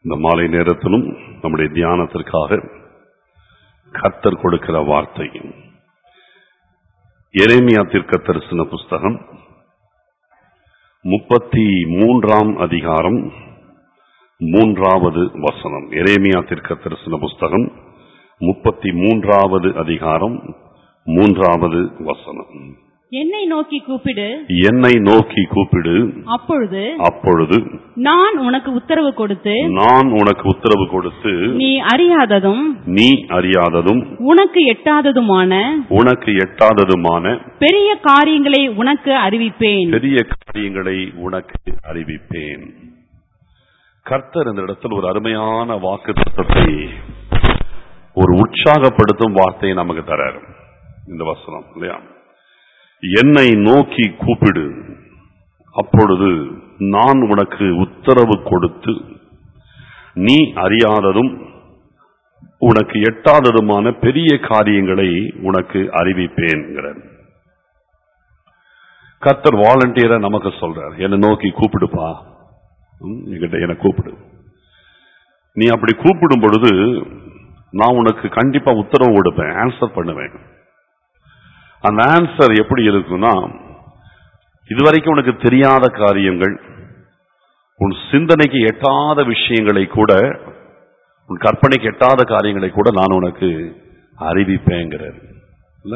இந்த மாலை நேரத்திலும் நம்முடைய தியானத்திற்காக கர்த்தர் கொடுக்கிற வார்த்தை எரேமியா தீர்க்க தரிசன புஸ்தகம் முப்பத்தி மூன்றாம் அதிகாரம் மூன்றாவது வசனம் எரேமியா தீர்க்க தரிசன புஸ்தகம் முப்பத்தி மூன்றாவது அதிகாரம் மூன்றாவது வசனம் என்னை நோக்கி கூப்பிடு என்னை நோக்கி கூப்பிடு அப்பொழுது அப்பொழுது நான் உனக்கு உத்தரவு கொடுத்து நான் உனக்கு உத்தரவு கொடுத்து நீ அறியாததும் நீ அறியாததும் உனக்கு எட்டாததுமான உனக்கு எட்டாததுமான பெரிய காரியங்களை உனக்கு அறிவிப்பேன் பெரிய காரியங்களை உனக்கு அறிவிப்பேன் கர்த்தர் இந்த இடத்தில் ஒரு அருமையான வாக்கு தத்துவத்தை ஒரு உற்சாகப்படுத்தும் வார்த்தையை நமக்கு தராரு இந்த வசனம் இல்லையா என்னை நோக்கி கூப்பிடு அப்பொழுது நான் உனக்கு உத்தரவு கொடுத்து நீ அறியாததும் உனக்கு எட்டாததுமான பெரிய காரியங்களை உனக்கு அறிவிப்பேன்கிறார் கர்த்தர் வாலண்டியரா நமக்கு சொல்றார் என்னை நோக்கி கூப்பிடுப்பா ம், என்கிட்ட என்னை கூப்பிடு நீ அப்படி கூப்பிடும் பொழுது நான் உனக்கு கண்டிப்பா உத்தரவு கொடுப்பேன் ஆன்சர் பண்ணுவேன் அந்த ஆன்சர் எப்படி இருக்கும்னா இதுவரைக்கும் உனக்கு தெரியாத காரியங்கள் உன் சிந்தனைக்கு எட்டாத விஷயங்களை கூட உன் கற்பனைக்கு எட்டாத காரியங்களை கூட நான் உனக்கு அறிவிப்பேங்கிறார் இல்ல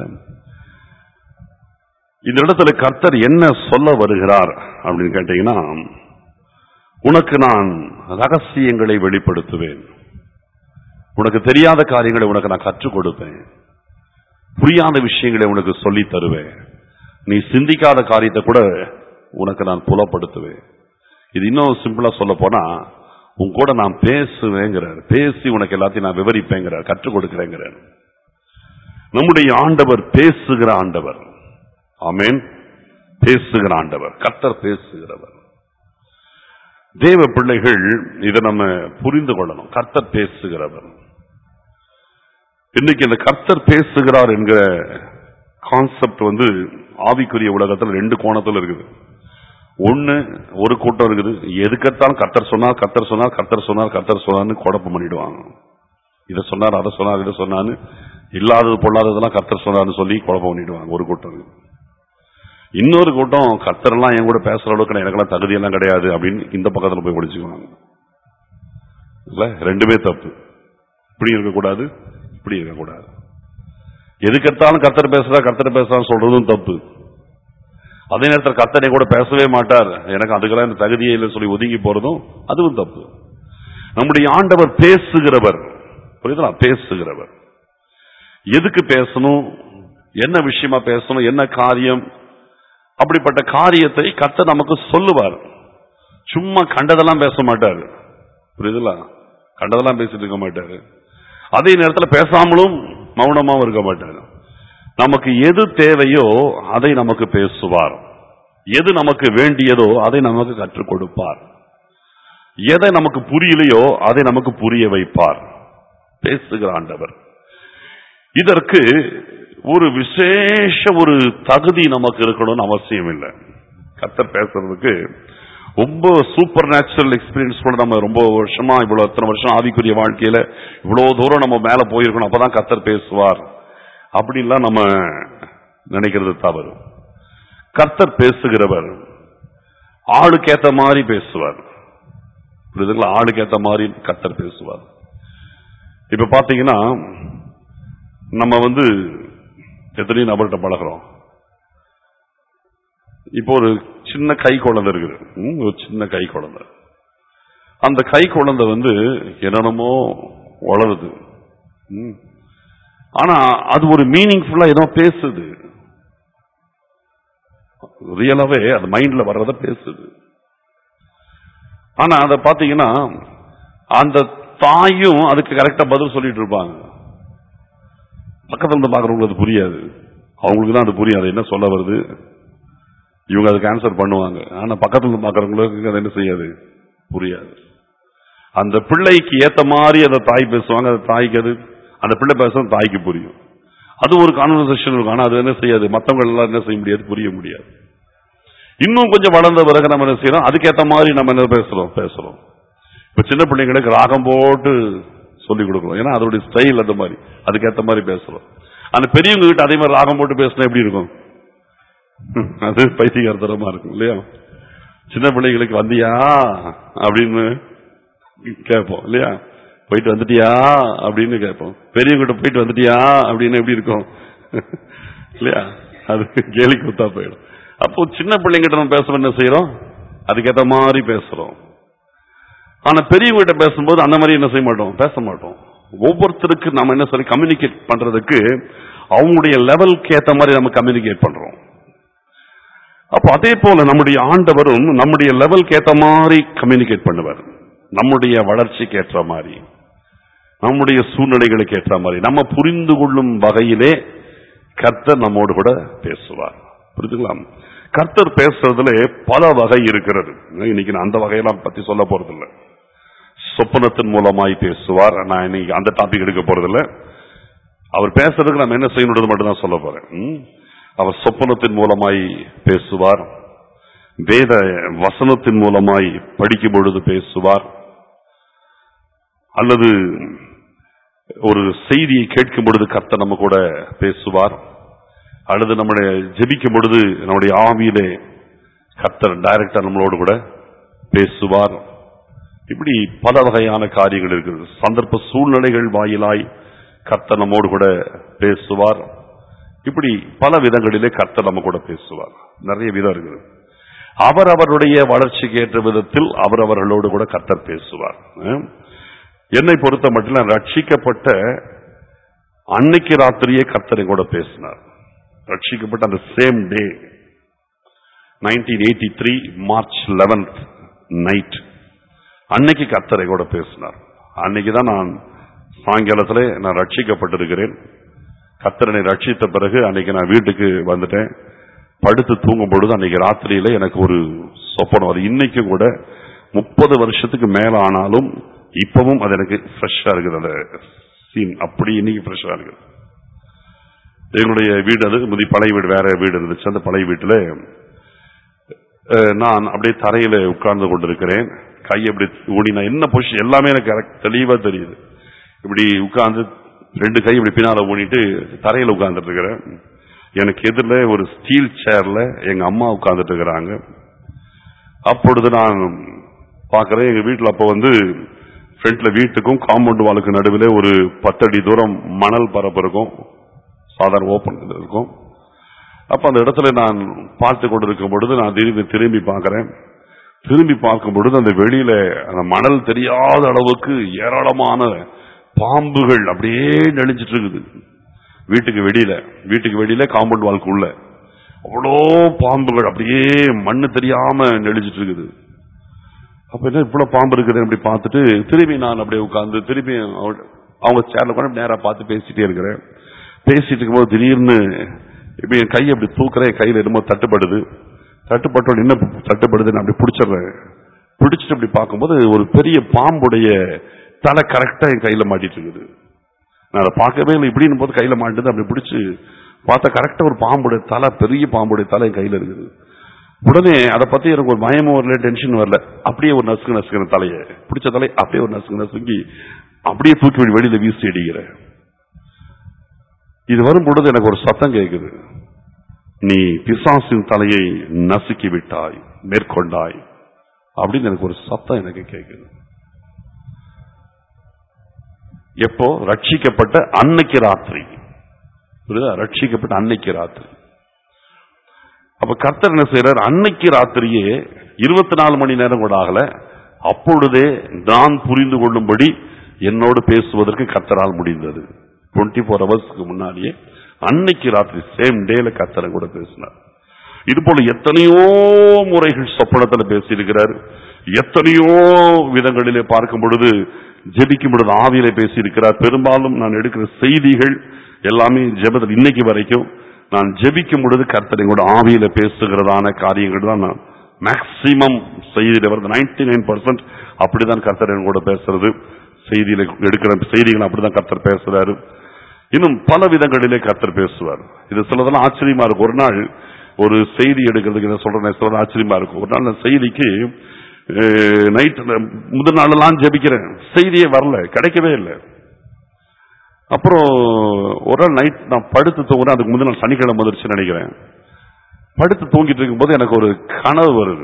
இந்த இடத்துல கர்த்தர் என்ன சொல்ல வருகிறார் அப்படின்னு கேட்டீங்கன்னா உனக்கு நான் ரகசியங்களை வெளிப்படுத்துவேன் உனக்கு தெரியாத காரியங்களை உனக்கு நான் கற்றுக் கொடுப்பேன் புரியாத விஷயங்களை உனக்கு சொல்லி தருவேன் நீ சிந்திக்காத காரியத்தை கூட உனக்கு நான் புலப்படுத்துவேன் இது இன்னும் சிம்பிளா சொல்ல போனா உன் கூட நான் பேசுவேங்கிறார் பேசி உனக்கு எல்லாத்தையும் நான் விவரிப்பேங்கிறார் கற்றுக் கொடுக்கிறேங்கிறார் நம்முடைய ஆண்டவர் பேசுகிற ஆண்டவர் ஆமென் பேசுகிற ஆண்டவர் கர்த்தர் பேசுகிறவர் தேவ பிள்ளைகள் இதை நம்ம புரிந்து கொள்ளணும் கர்த்தர் பேசுகிறவர் இன்னைக்கு இந்த கர்த்தர் பேசுகிறார் என்கிற கான்செப்ட் வந்து ஆவிக்குரிய உலகத்தில் ரெண்டு கோணத்துல இருக்குது ஒண்ணு ஒரு கூட்டம் இருக்குது எதுக்கெடுத்தாலும் கர்த்தர் சொன்னார் கர்த்தர் சொன்னார் கர்த்தர் சொன்னார் கர்த்தர் சொன்னார்னு குழப்பம் பண்ணிடுவாங்க இதை சொன்னார் அதை சொன்னார் இதை சொன்னான்னு இல்லாதது பொல்லாததெல்லாம் கர்த்தர் சொன்னார்னு சொல்லி குழப்பம் பண்ணிடுவாங்க ஒரு கூட்டம் இருக்குது. இன்னொரு கூட்டம் கர்த்தரெல்லாம் என் கூட பேசுற அளவுக்கு எனக்கெல்லாம் தகுதியெல்லாம் கிடையாது அப்படின்னு இந்த பக்கத்துல போய் முடிச்சுக்குவாங்க இல்ல ரெண்டுமே தப்பு இப்படி இருக்கக்கூடாது இப்படி இருக்கக்கூடாது எதுக்கெடுத்தாலும் கர்த்தர் பேசுறா கர்த்தர் பேசுறான்னு சொல்றதும் தப்பு அதே நேரத்தில் கர்த்தரை கூட பேசவே மாட்டார் எனக்கு அதுக்கெல்லாம் இந்த தகுதியே இல்லை சொல்லி ஒதுங்கி போறதும் அதுவும் தப்பு நம்முடைய ஆண்டவர் பேசுகிறவர் புரியுதா பேசுகிறவர் எதுக்கு பேசணும் என்ன விஷயமா பேசணும் என்ன காரியம் அப்படிப்பட்ட காரியத்தை கர்த்தர் நமக்கு சொல்லுவார் சும்மா கண்டதெல்லாம் பேச மாட்டாரு புரியுதுல கண்டதெல்லாம் பேசிட்டு இருக்க மாட்டாரு அதே நேரத்தில் பேசாமலும் மௌனமாவும் இருக்க மாட்டாரு நமக்கு எது தேவையோ அதை நமக்கு பேசுவார் எது நமக்கு வேண்டியதோ அதை நமக்கு கற்றுக் கொடுப்பார் எதை நமக்கு புரியலையோ அதை நமக்கு புரிய வைப்பார் பேசுகிற ஆண்டவர் இதற்கு ஒரு விசேஷ ஒரு தகுதி நமக்கு இருக்கணும்னு அவசியம் இல்லை கர்த்தர் பேசுறதுக்கு ரொம்ப சூப்பர் நேச்சுரல் எக்ஸ்பீரியன்ஸ் கூட நம்ம ரொம்ப வருஷமா இவ்வளவு எத்தனை வருஷம் ஆவிக்குரிய வாழ்க்கையில இவ்வளவு தூரம் நம்ம மேல போயிருக்கணும் அப்பதான் கர்த்தர் பேசுவார் அப்படின்லாம் நம்ம நினைக்கிறது தவறு கர்த்தர் பேசுகிறவர் ஆளுக்கேத்த மாதிரி பேசுவார் புரியுதுங்களா ஆளுக்கேத்த மாதிரி கர்த்தர் பேசுவார் இப்ப பாத்தீங்கன்னா நம்ம வந்து எத்தனையோ நபர்கிட்ட பழகுறோம் இப்போ ஒரு சின்ன கை குழந்தை இருக்குது ம், ஒரு சின்ன கை குழந்தை அந்த கை குழந்தை வந்து என்னென்னமோ வளருது ம். ஆனா அது ஒரு மீனிங்ஃபுல்லா ஏதோ பேசுது ரியலாவே அது மைண்ட்ல வர்றத பேசுது ஆனா அதை பாத்தீங்கன்னா அந்த தாயும் அதுக்கு கரெக்டா பதில் சொல்லிட்டு இருப்பாங்க பக்கத்துல இருந்து பாக்குறவங்களுக்கு அது புரியாது அவங்களுக்கு தான் அது புரியாது என்ன சொல்ல வருது இவங்க அதுக்கு ஆன்சர் பண்ணுவாங்க ஆனா பக்கத்துல இருந்து பாக்குறவங்களுக்கு அது என்ன செய்யாது புரியாது அந்த பிள்ளைக்கு ஏத்த மாதிரி அந்த தாய் பேசுவாங்க அந்த தாய்க்கு அது அந்த பிள்ளை பேசுறது தாய்க்கு புரியும் அது ஒரு கான்வர்சேஷன் இருக்கும் ஆனா அது என்ன செய்யாது மத்தவங்க எல்லாம் என்ன செய்ய முடியாது புரிய முடியாது இன்னும் கொஞ்சம் வளர்ந்த பிறகு நம்ம என்ன செய்யறோம் அதுக்கேத்த மாதிரி நம்ம என்ன பேசுறோம் பேசுறோம் இப்ப சின்ன பிள்ளைங்களுக்கு ராகம் போட்டு சொல்லி கொடுக்கணும் ஏன்னா அதோட ஸ்டைல் அந்த மாதிரி அதுக்கேத்த மாதிரி பேசுறோம் அந்த பெரியவங்க கிட்ட அதே மாதிரி ராகம் போட்டு பேசினா எப்படி இருக்கும் ஹம், அது பைத்தியகாரத்தனமா இருக்கும் இல்லையா சின்ன பிள்ளைங்களுக்கு வந்தியா அப்படின்னு கேட்போம் இல்லையா போயிட்டு வந்துட்டியா அப்படின்னு கேட்போம் பெரியவங்கிட்ட போயிட்டு வந்துட்டியா அப்படின்னு எப்படி இருக்கும் இல்லையா அது கேலி குத்தா போயிடும் அப்போ சின்ன பிள்ளைங்கிட்ட நம்ம பேச என்ன செய்யறோம் அதுக்கேத்த மாதிரி பேசுறோம் ஆனா பெரியவங்கிட்ட பேசும்போது அந்த மாதிரி என்ன செய்ய மாட்டோம் பேச மாட்டோம் ஒவ்வொருத்தருக்கு நம்ம என்ன சொல்லி கம்யூனிகேட் பண்றதுக்கு அவங்களுடைய லெவலுக்கு ஏத்த மாதிரி நம்ம கம்யூனிகேட் பண்றோம் அப்போ அதே போல நம்முடைய ஆண்டவரும் நம்முடைய லெவலுக்கு ஏத்த மாதிரி கம்யூனிகேட் பண்ணுவார் நம்முடைய வளர்ச்சிக்கு ஏற்ற மாதிரி நம்முடைய சூழ்நிலைகளுக்கு ஏற்ற மாதிரி நம்ம புரிந்து கொள்ளும் வகையிலே கர்த்தர் நம்மோடு கூட பேசுவார் புரிஞ்சுக்கலாம் கர்த்தர் பேசுறதுல பல வகை இருக்கிறது இன்னைக்கு நான் அந்த வகையெல்லாம் பத்தி சொல்ல போறதில்ல சொப்பனத்தின் மூலமாய் பேசுவார் நான் இன்னைக்கு அந்த டாபிக் எடுக்க போறதில்ல அவர் பேசுறதுக்கு நம்ம என்ன செய்யணுன்றது மட்டும் தான் சொல்ல போறேன் ம்? அவர் சொப்பனத்தின் மூலமாய் பேசுவார் வேத வசனத்தின் மூலமாய் படிக்கும் பொழுது பேசுவார் அல்லது ஒரு செய்தியை கேட்கும் பொழுது கர்த்தர் நம்ம கூட பேசுவார் அல்லது நம்முடைய ஜெபிக்கும் பொழுது நம்முடைய ஆவியிலே கர்த்தர் டைரக்டா நம்மளோடு கூட பேசுவார் இப்படி பல வகையான காரியங்கள் இருக்குது சந்தர்ப்ப சூழ்நிலைகள் வாயிலாய் கர்த்தர் நம்மோடு கூட பேசுவார் இப்படி பல விதங்களிலே கர்த்தர் நம்ம கூட பேசுவார் நிறைய விதம் இருக்குது அவர் அவருடைய வளர்ச்சிக்கு ஏற்ற விதத்தில் அவர் அவர்களோடு கூட கர்த்தர் பேசுவார் ஹம். என்னை பொறுத்த மட்டும் நான் ரட்சிக்கப்பட்ட அன்னைக்கு ராத்திரியே கர்த்தரை கூட பேசினார் ரட்சிக்கப்பட்ட அந்த same day nineteen eighty three March eleventh night அன்னைக்கு கர்த்தரை கூட பேசினார் அன்னைக்கு தான் நான் சாயங்காலத்துல நான் ரட்சிக்கப்பட்டிருக்கிறேன் கர்த்தரனை ரட்சித்த பிறகு அன்னைக்கு நான் வீட்டுக்கு வந்துட்டேன் படுத்து தூங்கும் பொழுது அன்னைக்கு ராத்திரியில எனக்கு ஒரு சொப்பனம் அது இன்னைக்கும் கூட முப்பது வருஷத்துக்கு மேல ஆனாலும் இப்பவும் அது எனக்கு ஃப்ரெஷ்ஷா இருக்குது அந்த சீன் அப்படி இன்னைக்கு ஃப்ரெஷ்ஷா இருக்குது எங்களுடைய வீடு அது முதி பழைய வீடு வேற வீடு இருந்துச்சு அந்த பழைய வீட்டுல அஹ், நான் அப்படியே தரையில உட்கார்ந்து கொண்டிருக்கிறேன் கை அப்படி ஊடினா என்ன பொசிஷன் எல்லாமே எனக்கு correct தெளிவா தெரியுது இப்படி உட்கார்ந்து ரெண்டு கை இப்படி பின்னால ஊனிட்டு தரையில உட்கார்ந்துட்டு இருக்கிறேன் எனக்கு எதிரில் ஒரு ஸ்டீல் சேர்ல எங்க அம்மா உட்கார்ந்துட்டு இருக்கிறாங்க அப்பொழுது நான் பார்க்கிறேன் எங்க வீட்டுல அப்ப வந்து ஃப்ரண்ட்ல வீட்டுக்கும் காம்பவுண்ட் வாலுக்கு நடுவில் ஒரு பத்தடி தூரம் மணல் பரப்பு இருக்கும் சாதாரண ஓப்பன் இருக்கும் அப்ப அந்த இடத்துல நான் பார்த்து கொண்டிருக்கும் பொழுது நான் திடீர்னு திரும்பி பார்க்கிறேன் திரும்பி பார்க்கும் பொழுது அந்த வெளியில அந்த மணல் தெரியாத அளவுக்கு ஏராளமான பாம்புகள் அப்படியே நெளிஞ்சிட்டு இருக்குது வீட்டுக்கு வெளியில வீட்டுக்கு வெளியில காம்பவுண்ட் வால்க்கு உள்ள அவ்வளோ பாம்புகள் அப்படியே மண்ணு தெரியாம நெளிஞ்சிட்டு இருக்குது அப்ப என்ன இவ்வளவு பாம்பு இருக்குது அப்படி பார்த்துட்டு திரும்பி நான் அப்படியே உட்கார்ந்து திரும்பி அவ- அவங்க சேர்ல கூட நேரா பார்த்து பேசிட்டே இருக்கிறேன் பேசிட்டு இருக்கும்போது திடீர்னு இப்ப என் கை அப்படி தூக்குறேன் என் கையில என்னமோ தட்டுப்படுது தட்டுப்பட்டோட என்ன தட்டுப்படுது நான் அப்படி பிடிச்சிடுறேன் பிடிச்சிட்டு அப்படி பார்க்கும்போது ஒரு பெரிய பாம்புடைய தலை கரெக்டா என் கையில மாட்டிட்டு இருக்குது நான் அதை பார்க்கவே இல்லை இப்படின்னு போது கையில மாட்டுது அப்படி பிடிச்சு பார்த்தா கரெக்டா ஒரு பாம்புடைய தலை பெரிய பாம்புடைய தலை என் கையில இருக்குது உடனே அதை பத்தி எனக்கு ஒரு பயமும் வரல டென்ஷன் வரல அப்படியே ஒரு நசுக்கு நசுக்கிற தலையை பிடிச்ச தலை அப்படியே ஒரு நசுக்கு நசுக்கி அப்படியே தூக்கி வெளி- வெளியில வீசி அடிக்கிறேன் இது வரும் பொழுது எனக்கு ஒரு சத்தம் கேட்குது நீ பிசாசின் தலையை நசுக்கி விட்டாய் மேற்கொண்டாய் அப்படின்னு எனக்கு ஒரு சத்தம் எனக்கு கேட்குது எப்போ ரட்சிக்கப்பட்ட அன்னைக்கு ராத்திரி புரியுதா ரட்சிக்கப்பட்ட அன்னைக்கு ராத்திரி அப்ப கர்த்தர் என்ன செய்யறார் அன்னைக்கு ராத்திரியே இருபத்தி நாலு மணி நேரம் கூட ஆகல அப்பொழுதே நான் புரிந்து கொள்ளும்படி என்னோடு பேசுவதற்கு கர்த்தரால் முடிந்தது 24 ஃபோர் ஹவர்ஸ்க்கு முன்னாடியே அன்னைக்கு ராத்திரி சேம் டேல கர்த்தரை கூட பேசினார் இது போல எத்தனையோ முறைகள் சொப்பனத்துல பேசியிருக்கிறார் எத்தனையோ விதங்களிலே பார்க்கும் பொழுது ஜெபிக்கும் பொழுது ஆவியிலே பேசியிருக்கிறார் பெரும்பாலும் நான் எடுக்கிற செய்திகள் எல்லாமே ஜெபத்தில் இன்னைக்கு வரைக்கும் நான் ஜெபிக்கும் பொழுது கர்த்தரை கூட ஆவியில பேசுகிறதான காரியங்கள் தான் நான் மேக்சிமம் செய்தியில வருது நைன்டி நைன் பர்சன்ட் அப்படிதான் கர்த்தர் என் கூட பேசுறது செய்தியில எடுக்கிற செய்திகள் அப்படிதான் கர்த்தர் பேசுறாரு இன்னும் பல விதங்களிலே கர்த்தர் பேசுவார் இது சிலதெல்லாம் ஆச்சரியமா இருக்கும் ஒரு நாள் ஒரு செய்தி எடுக்கிறதுக்கு என்ன சொல்றேன் சிலது ஆச்சரியமா இருக்கும் ஒரு நாள் அந்த செய்திக்கு நைட் முதல் நாளெல்லாம் ஜெபிக்கிறேன் செய்தியே வரல கிடைக்கவே இல்லை அப்புறம் ஒரு நாள் நைட் நான் படுத்து தூங்குறேன் அதுக்கு முதல் நாள் சனிக்கிழமை வந்துருச்சுன்னு நினைக்கிறேன் படுத்து தூங்கிட்டு இருக்கும்போது எனக்கு ஒரு கனவு வருது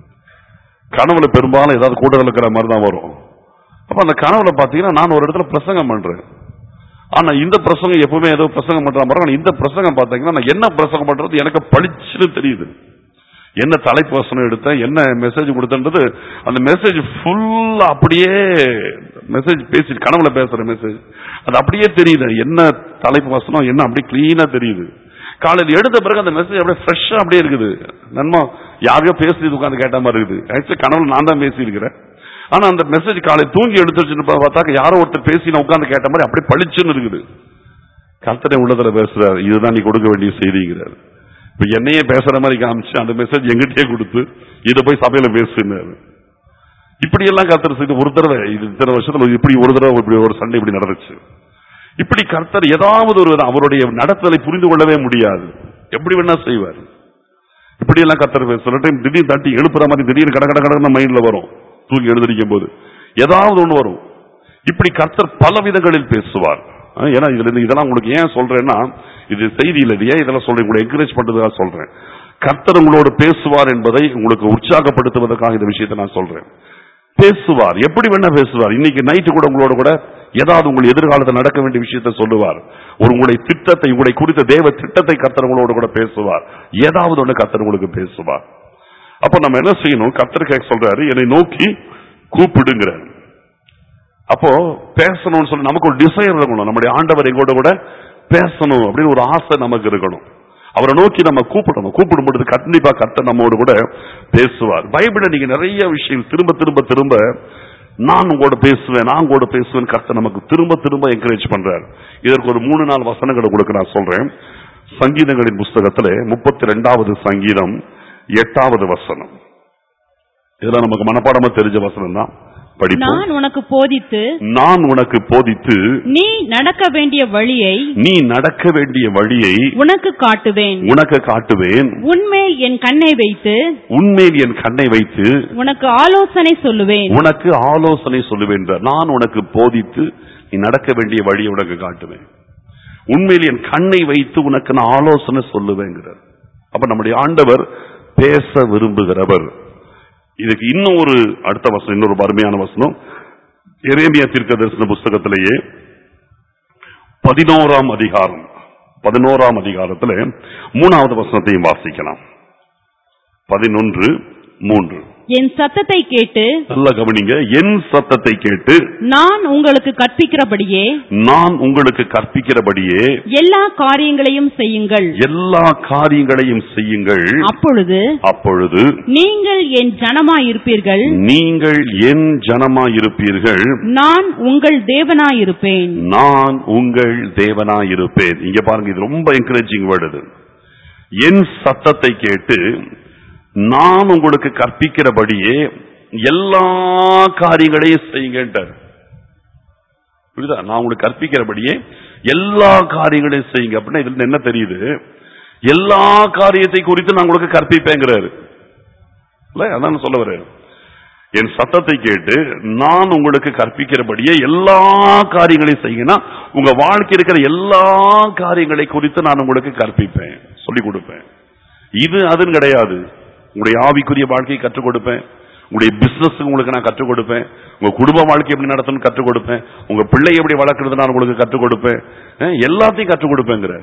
கனவுல பெரும்பாலும் ஏதாவது கூட்டத்தில் இருக்கிற மாதிரி தான் வரும் அப்ப அந்த கனவுல பாத்தீங்கன்னா நான் ஒரு இடத்துல பிரசங்கம் பண்றேன் ஆனா இந்த பிரசங்கம் எப்பவுமே ஏதோ பிரசங்கம் பண்ற மாதிரி ஆனா இந்த பிரசங்கம் பாத்தீங்கன்னா நான் என்ன பிரசங்கம் பண்றது எனக்கு பளிச்சுன்னு தெரியுது என்ன தலைப்பு வசனம் எடுத்தேன் என்ன மெசேஜ் கொடுத்தன்றது அந்த மெசேஜ் ஃபுல்லா அப்படியே மெசேஜ் பேசி கனவுல பேசுற மெசேஜ் அது அப்படியே தெரியுது என்ன தலைப்பு வசனம் என்ன அப்படியே கிளீனா தெரியுது காலையில் எடுத்த பிறகு அந்த மெசேஜ் அப்படியே ஃப்ரெஷ்ஷா அப்படியே இருக்குது நன்மா யாரையோ பேசி உட்காந்து கேட்ட மாதிரி இருக்குது ஆக்சுவலி கனவுல நான் தான் பேசியிருக்கிறேன் ஆனா அந்த மெசேஜ் காலை தூங்கி எடுத்துச்சுன்னு பார்த்தாக்க யாரோ ஒருத்தர் பேசி நான் உட்காந்து கேட்ட மாதிரி அப்படியே பளிச்சுன்னு இருக்குது கர்த்தனை உள்ளத்துல பேசுறாரு இதுதான் நீ கொடுக்க வேண்டிய செய்திங்கிறாரு இப்ப என்னையே பேசுற மாதிரி காமிச்சு அந்த மெசேஜ் எங்கிட்டே கொடுத்து இதை போய் சபையில பேசுனாரு இப்படி எல்லாம் கர்த்தர் செய்து ஒரு தடவை இது இத்தனை வருஷத்துல இப்படி ஒரு தடவை இப்படி ஒரு சண்டை இப்படி நடந்துச்சு இப்படி கர்த்தர் ஏதாவது ஒரு அவருடைய நடத்தலை புரிந்து கொள்ளவே முடியாது எப்படி வேணா செய்வார் இப்படி எல்லாம் கர்த்தர் பேச- சில டைம் திடீர்னு தட்டி எழுப்புற மாதிரி திடீர்னு கட கட கடன்னு மைண்ட்ல வரும் தூங்கி எழுந்திருக்கும் போது ஏதாவது ஒண்ணு வரும் இப்படி கர்த்தர் பல விதங்களில் பேசுவார் ஆ, ஏன்னா இதுல இருந்து இதெல்லாம் உங்களுக்கு ஏன் சொல்றேன்னா இது செய்தியில் இது ஏன் இதெல்லாம் சொல்றேன் உங்களை என்கரேஜ் பண்றதுக்காக சொல்றேன் கர்த்தர் உங்களோடு பேசுவார் என்பதை உங்களுக்கு உற்சாகப்படுத்துவதற்காக இந்த விஷயத்தை நான் சொல்றேன் பேசுவார் எப்படி வேணா பேசுவார் இன்னைக்கு நைட்டு கூட உங்களோட கூட ஏதாவது உங்கள் எதிர்காலத்தில் நடக்க வேண்டிய விஷயத்தை சொல்லுவார் ஒரு உங்களுடைய திட்டத்தை உங்களை குறித்த தேவ திட்டத்தை கர்த்தர் உங்களோட கூட பேசுவார் ஏதாவது ஒண்ணு கர்த்தர் உங்களுக்கு பேசுவார் அப்ப நம்ம என்ன செய்யணும் கர்த்தர் கேட்க சொல்றாரு என்னை நோக்கி கூப்பிடுங்கிறார் அப்போ பேசணும்னு சொல்லி நமக்கு ஒரு டிசைர் இருக்கணும் நம்முடைய ஆண்டவர் எங்கோட கூட பேசணும் அப்படின்னு ஒரு ஆசை நமக்கு இருக்கணும் அவரை நோக்கி நம்ம கூப்பிடணும் கூப்பிடும் பொழுது கண்டிப்பா கர்த்தர் நம்மோடு கூட பேசுவார் பைபிள நீங்க நிறைய விஷயம் திரும்ப திரும்ப திரும்ப நான் உங்களோட பேசுவேன் நான் உங்களோட பேசுவேன் கர்த்தர் நமக்கு திரும்ப திரும்ப என்கரேஜ் பண்றார் இதற்கு ஒரு மூணு நாலு வசனங்களை உங்களுக்கு நான் சொல்றேன் சங்கீதங்களின் புஸ்தகத்துல முப்பத்தி ரெண்டாவது சங்கீதம் எட்டாவது வசனம் இதெல்லாம் நமக்கு மனப்பாடமா தெரிஞ்ச வசனம் தான் படிப்போம் நான் உனக்கு போதித்து நான் உனக்கு போதித்து நீ நடக்க வேண்டிய வழியை நீ நடக்க வேண்டிய வழியை உனக்கு காட்டுவேன் உனக்கு காட்டுவேன் உன்மேல் என் கண்ணை வைத்து உன்மேல் என் கண்ணை வைத்து உனக்கு ஆலோசனை சொல்லுவேன் உனக்கு ஆலோசனை சொல்லுவேன் என்றார். நான் உனக்கு போதித்து நீ நடக்க வேண்டிய வழியை உனக்கு காட்டுவேன் உண்மையில் என் கண்ணை வைத்து உனக்கு நான் ஆலோசனை சொல்லுவேங்கிறார் அப்ப நம்முடைய ஆண்டவர் பேச விரும்புகிறவர் இதுக்கு இன்னும் ஒரு அடுத்த வசனம் இன்னொரு அருமையான வசனம் எரேமியா தீர்க்க தரிசன புஸ்தகத்திலேயே பதினோராம் அதிகாரம் பதினோராம் அதிகாரத்துல மூணாவது வசனத்தையும் வாசிக்கலாம் பதினொன்று மூன்று என் சத்தத்தை கேட்டு நல்ல கவனிங்க என் சத்தத்தை கேட்டு நான் உங்களுக்கு கற்பிக்கிறபடியே நான் உங்களுக்கு கற்பிக்கிறபடியே எல்லா காரியங்களையும் செய்யுங்கள் எல்லா காரியங்களையும் செய்யுங்கள் அப்பொழுது அப்பொழுது நீங்கள் என் ஜனமாயிருப்பீர்கள் நீங்கள் என் ஜனமாயிருப்பீர்கள் நான் உங்கள் தேவனாயிருப்பேன் நான் உங்கள் தேவனாயிருப்பேன் இங்க பாருங்க இது ரொம்ப என்கரேஜிங் வேர்டு இது என் சத்தத்தை கேட்டு நான் உங்களுக்கு கற்பிக்கிறபடியே எல்லா காரியங்களையும் செய்யுங்கன்றார் புரியுதா நான் உங்களுக்கு கற்பிக்கிறபடியே எல்லா காரியங்களையும் செய்யுங்க அப்படின்னா இதுல இருந்து என்ன தெரியுது எல்லா காரியத்தை குறித்து நான் உங்களுக்கு கற்பிப்பேங்கிறாரு இல்ல அதான் சொல்ல வர்றேன் என் சத்தத்தை கேட்டு நான் உங்களுக்கு கற்பிக்கிறபடியே எல்லா காரியங்களையும் செய்யுங்கன்னா உங்க வாழ்க்கை இருக்கிற எல்லா காரியங்களை குறித்து நான் உங்களுக்கு கற்பிப்பேன் சொல்லிக் கொடுப்பேன் இது அதுன்னு கிடையாது உங்களுடைய ஆவிக்குரிய வாழ்க்கையை கற்றுக் கொடுப்பேன் உங்களுடைய பிசினஸ் உங்களுக்கு நான் கற்றுக் கொடுப்பேன் உங்க குடும்ப வாழ்க்கை எப்படி நடத்தணும்னு கற்றுக் கொடுப்பேன் உங்க பிள்ளை எப்படி வளர்க்கறது நான் உங்களுக்கு கற்றுக் கொடுப்பேன் அஹ் எல்லாத்தையும் கற்றுக் கொடுப்பேங்கிற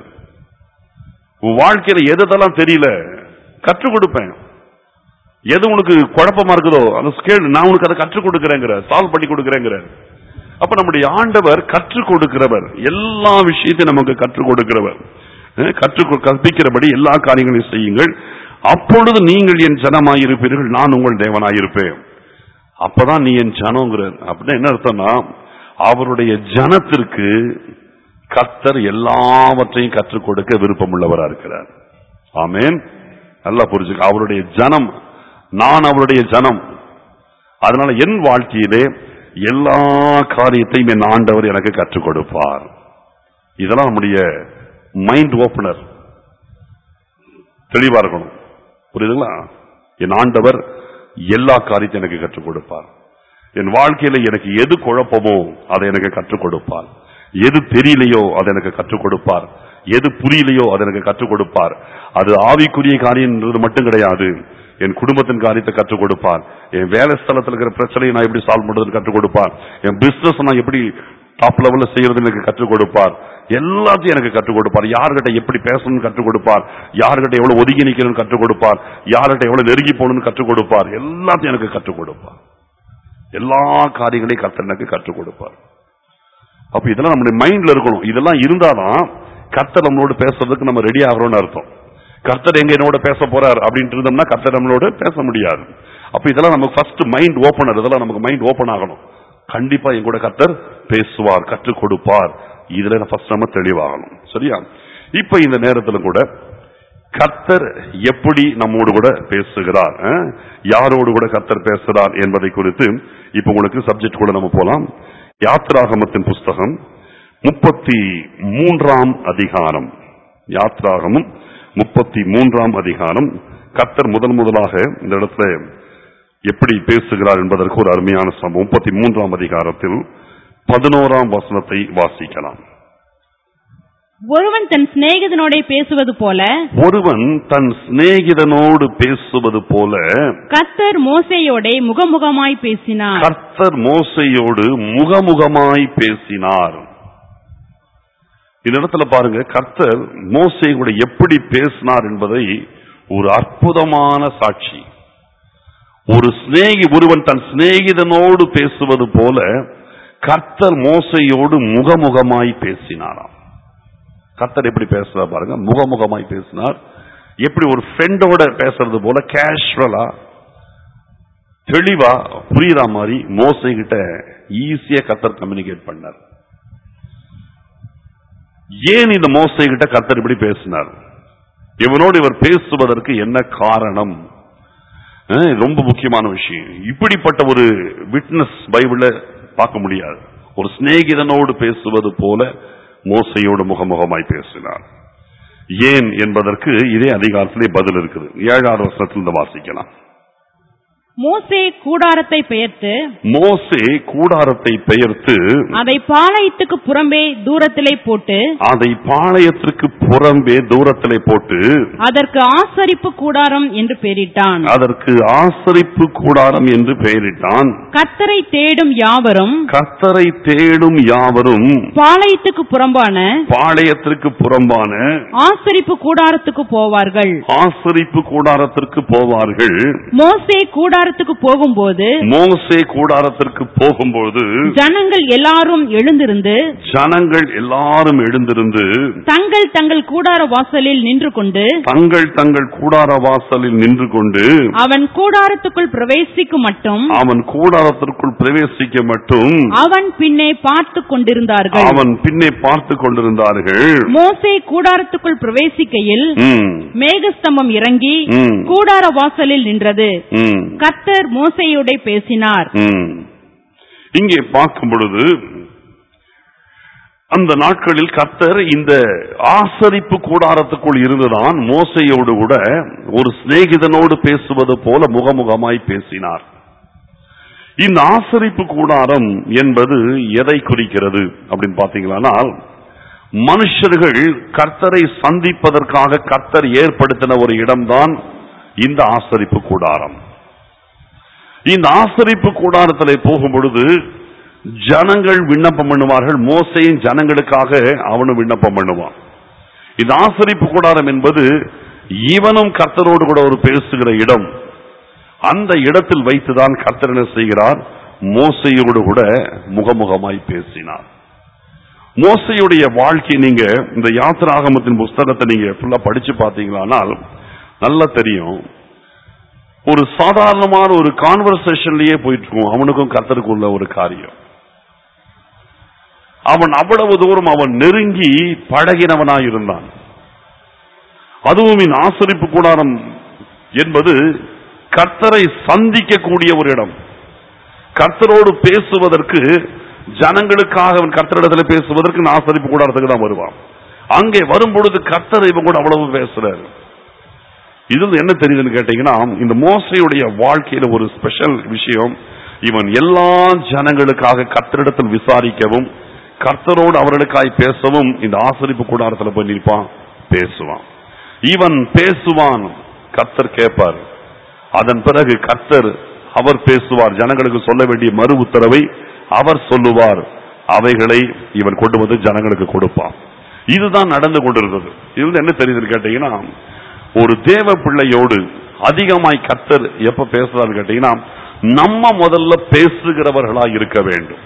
உன் வாழ்க்கையில எதெல்லாம் தெரியல கற்றுக் கொடுப்பேன் எது உனக்கு குழப்பமா இருக்குதோ அந்த ஸ்கேல் நான் உனக்கு அதை கற்றுக் கொடுக்கிறேங்கிற சால்வ் பண்ணி கொடுக்கிறேங்கிற அப்ப நம்முடைய ஆண்டவர் கற்றுக் கொடுக்கிறவர் எல்லா விஷயத்தையும் நமக்கு கற்றுக் கொடுக்கிறவர் அஹ் கற்றுக் கொ- கற்பிக்கிறபடி எல்லா காரியங்களையும் செய்யுங்கள் அப்பொழுது நீங்கள் என் ஜனமாயிருப்பீர்கள் நான் உங்கள் தேவனாயிருப்பேன் அப்பதான் நீ என் ஜனங்கிறார் அப்படின்னா என்ன அர்த்தம்னா அவருடைய ஜனத்திற்கு கர்த்தர் எல்லாவற்றையும் கற்றுக் கொடுக்க விருப்பமுள்ளவரா இருக்கிறார் ஆமென் நல்லா புரிஞ்சுக்க அவருடைய ஜனம் நான் அவருடைய ஜனம் அதனால என் வாழ்க்கையிலே எல்லா காரியத்தையும் என் ஆண்டவர் எனக்கு கற்றுக் கொடுப்பார் இதெல்லாம் நம்முடைய மைண்ட் ஓபனர் தெளிவா இருக்கணும் புரியுதுங்களா என் ஆண்டவர் எல்லா காரியத்தையும் எனக்கு கற்றுக் கொடுப்பார் என் வாழ்க்கையில எனக்கு எது குழப்பமோ அதை எனக்கு கற்றுக் கொடுப்பார் எது தெரியலையோ அதை எனக்கு கற்றுக் கொடுப்பார் எது புரியலையோ அதை எனக்கு கற்றுக் கொடுப்பார் அது ஆவிக்குரிய காரியம்ன்றது மட்டும் கிடையாது என் குடும்பத்தின் காரியத்தை கற்றுக் கொடுப்பார் என் வேலை ஸ்தலத்தில் இருக்கிற பிரச்சனையை நான் எப்படி சால்வ் பண்றதுன்னு கற்றுக் கொடுப்பார் என் பிசினஸ் நான் எப்படி டாப் லெவல்ல செய்யறது எனக்கு கற்றுக் கொடுப்பார் எல்லாத்தையும் எனக்கு கற்றுக் கொடுப்பார் யார்கிட்ட எப்படி பேசணும்னு கற்றுக் கொடுப்பார் யார்கிட்ட எவ்வளவு ஒதுங்கி நிக்கணும்னு கற்றுக் கொடுப்பார் யார்கிட்ட எவ்வளவு நெருங்கி போகணும்னு கற்றுக் கொடுப்பார் எல்லாத்தையும் எனக்கு கற்றுக் கொடுப்பார் எல்லா காரியங்களையும் கர்த்தர் எனக்கு கற்றுக் கொடுப்பார் அப்ப இதெல்லாம் நம்முடைய மைண்ட்ல இருக்கணும் இதெல்லாம் இருந்தாதான் கர்த்தர் நம்மளோட பேசுறதுக்கு நம்ம ரெடி ஆகிறோம்னு அர்த்தம் கர்த்தர் எங்க என்னோட பேச போறார் அப்படின்ட்டு இருந்தோம்னா கர்த்தர் நம்மளோட பேச முடியாது அப்ப இதெல்லாம் நமக்கு ஃபர்ஸ்ட் மைண்ட் ஓபனர் இதெல்லாம் நமக்கு மைண்ட் ஓபன் ஆகணும் கண்டிப்பா என் கூட கர்த்தர் பேசுவார் கற்றுக் கொடுப்பார் இதுல ஃபர்ஸ்ட் நம்ம தெளிவாகணும் சரியா இப்ப இந்த நேரத்துல கூட கர்த்தர் எப்படி நம்மோடு கூட பேசுகிறார் அஹ்? யாரோடு கூட கர்த்தர் பேசுகிறார் என்பதை குறித்து இப்ப உங்களுக்கு சப்ஜெக்ட் கூட நம்ம போலாம் யாத்ராகமத்தின் புஸ்தகம் முப்பத்தி மூன்றாம் அதிகாரம் யாத்ராகமும் முப்பத்தி மூன்றாம் அதிகாரம் கர்த்தர் முதல் முதலாக இந்த இடத்துல எப்படி பேசுகிறார் என்பதற்கு ஒரு அருமையான சம்பவம் முப்பத்தி மூன்றாம் அதிகாரத்தில் பதினோராம் வசனத்தை வாசிக்கலாம் ஒருவன் தன் சிநேகிதனோட பேசுவது போல ஒருவன் தன் சிநேகிதனோடு பேசுவது போல கர்த்தர் மோசேயோட முகமுகமாய் பேசினார் கர்த்தர் மோசையோடு முகமுகமாய் பேசினார் இந்த இடத்துல பாருங்க கர்த்தர் மோசை கூட எப்படி பேசினார் என்பதை ஒரு அற்புதமான சாட்சி ஒரு சிநேகி ஒருவன் தன் சிநேகிதனோடு பேசுவது போல கர்த்தர் மோசையோடு முகமுகமாய் பேசினாராம் கர்த்தர் எப்படி பேசுறார் பாருங்க முகமுகமாய் பேசினார் எப்படி ஒரு ஃப்ரெண்டோட பேசுறது போல கேஷுவலா தெளிவா புரியுற மாதிரி மோசை கிட்ட ஈஸியா கர்த்தர் கம்யூனிகேட் பண்ணார் ஏன் இந்த மோசை கிட்ட கர்த்தர் இப்படி பேசினார் இவனோடு இவர் பேசுவதற்கு என்ன காரணம் அஹ், ரொம்ப முக்கியமான விஷயம் இப்படிப்பட்ட ஒரு விட்னஸ் பைபிள்ல பார்க்க முடியாது ஒரு சிநேகிதனோடு பேசுவது போல மோசையோடு முகமுகமாய் பேசினார் ஏன் என்பதற்கு இதே அதிகாரத்திலே பதில் இருக்குது ஏழாவது வருஷத்திலிருந்து வாசிக்கலாம் மோசே கூடாரத்தை பெயர்த்து மோசே கூடாரத்தை பெயர்த்து அதை பாளையத்துக்கு புறம்பே தூரத்திலே போட்டு அதை பாளையத்திற்கு புறம்பே தூரத்திலே போட்டு அதற்கு ஆசரிப்பு கூடாரம் என்று பெயரிட்டான் அதற்கு ஆசரிப்பு கூடாரம் என்று பெயரிட்டான் கர்த்தரை தேடும் யாவரும் கர்த்தரை தேடும் யாவரும் பாளையத்துக்கு புறம்பான பாளையத்திற்கு புறம்பான ஆசரிப்பு கூடாரத்துக்கு போவார்கள் ஆசரிப்பு கூடாரத்திற்கு போவார்கள் மோசே கூடாரத்துக்கு போகும்போது மோசே கூடாரத்திற்கு போகும்போது ஜனங்கள் எல்லாரும் எழுந்திருந்து ஜனங்கள் எல்லாரும் எழுந்திருந்து தங்கள் தங்கள் கூடார வாசலில் நின்று கொண்டு தங்கள் தங்கள் கூடார வாசலில் நின்று கொண்டு அவன் கூடாரத்துக்குள் பிரவேசிக்கும் மட்டும் அவன் கூடாரத்திற்குள் பிரவேசிக்க மட்டும் அவன் பின்னே பார்த்து கொண்டிருந்தார்கள் அவன் பின்னே பார்த்து கொண்டிருந்தார்கள் மோசே கூடாரத்துக்குள் பிரவேசிக்கையில் ம், மேகஸ்தம்பம் இறங்கி ம், கூடார வாசலில் நின்றது ம், கர்த்தர் மோசையோட பேசினார் ம். இங்கே பார்க்கும் பொழுது அந்த நாட்களில் கர்த்தர் இந்த ஆசரிப்பு கூடாரத்துக்குள் இருந்துதான் மோசையோடு கூட ஒரு சிநேகிதனோடு பேசுவது போல முகமுகமாய் பேசினார் இந்த ஆசரிப்பு கூடாரம் என்பது எதை குறிக்கிறது அப்படின்னு பாத்தீங்களானால் மனுஷர்கள் கர்த்தரை சந்திப்பதற்காக கர்த்தர் ஏற்படுத்தின ஒரு இடம்தான் இந்த ஆசரிப்பு கூடாரம் இந்த ஆசரிப்பு கூடாரத்திலே போகும் பொழுது ஜனங்கள் விண்ணப்பம் பண்ணுவார்கள் மோசையின் ஜனங்களுக்காக அவனும் விண்ணப்பம் பண்ணுவான் இந்த ஆசரிப்பு கூடாரம் என்பது இவனும் கர்த்தரோடு கூட ஒரு பேசுகிற இடம் அந்த இடத்தில் வைத்துதான் கர்த்தர் என்ன செய்கிறார் மோசையோடு கூட முகமுகமாய் பேசினார் மோசையுடைய வாழ்க்கை நீங்க இந்த யாத்திராகமத்தின் புஸ்தகத்தை நீங்க ஃபுல்லா படிச்சு பார்த்தீங்களானால் நல்லா தெரியும் ஒரு சாதாரணமான ஒரு கான்வர்சேஷன்லயே போயிட்டு இருக்கும் அவனுக்கும் கர்த்தருக்குள்ள ஒரு காரியம் அவன் அவ்வளவு தூரம் அவன் நெருங்கி பழகினவனாய் இருந்தான் அதுவும் இந்த ஆசரிப்பு கூடாரம் என்பது கர்த்தரை சந்திக்கக்கூடிய ஒரு இடம் கர்த்தரோடு பேசுவதற்கு ஜனங்களுக்காக அவன் கர்த்தரிடத்துல பேசுவதற்கு இந்த ஆசரிப்பு கூடாரத்துக்கு தான் வருவான் அங்கே வரும்பொழுது கர்த்தர் இவன் கூட அவ்வளவு பேசுறாரு இதுல என்ன தெரியுதுன்னு கேட்டீங்கன்னா இந்த மோசையுடைய வாழ்க்கையில ஒரு ஸ்பெஷல் விஷயம் இவன் எல்லா ஜனங்களுக்காக கர்த்தரிடத்தில் விசாரிக்கவும் கர்த்தரோடு அவர்களுக்காய் பேசவும் இந்த ஆசரிப்பு கூடாரத்துல போய் நிற்பான் பேசுவான் இவன் பேசுவான் கர்த்தர் கேட்பார் அதன் பிறகு கர்த்தர் அவர் பேசுவார் ஜனங்களுக்கு சொல்ல வேண்டிய மறு உத்தரவை அவர் சொல்லுவார் அவைகளை இவன் கொண்டு வந்து ஜனங்களுக்கு கொடுப்பான் இதுதான் நடந்து கொண்டிருந்தது இதுல என்ன தெரியுதுன்னு கேட்டீங்கன்னா ஒரு தேவ பிள்ளையோடு அதிகமாய் கர்த்தர் எப்ப பேசுறாரு கேட்டீங்கன்னா நம்ம முதல்ல பேசுகிறவர்களா இருக்க வேண்டும்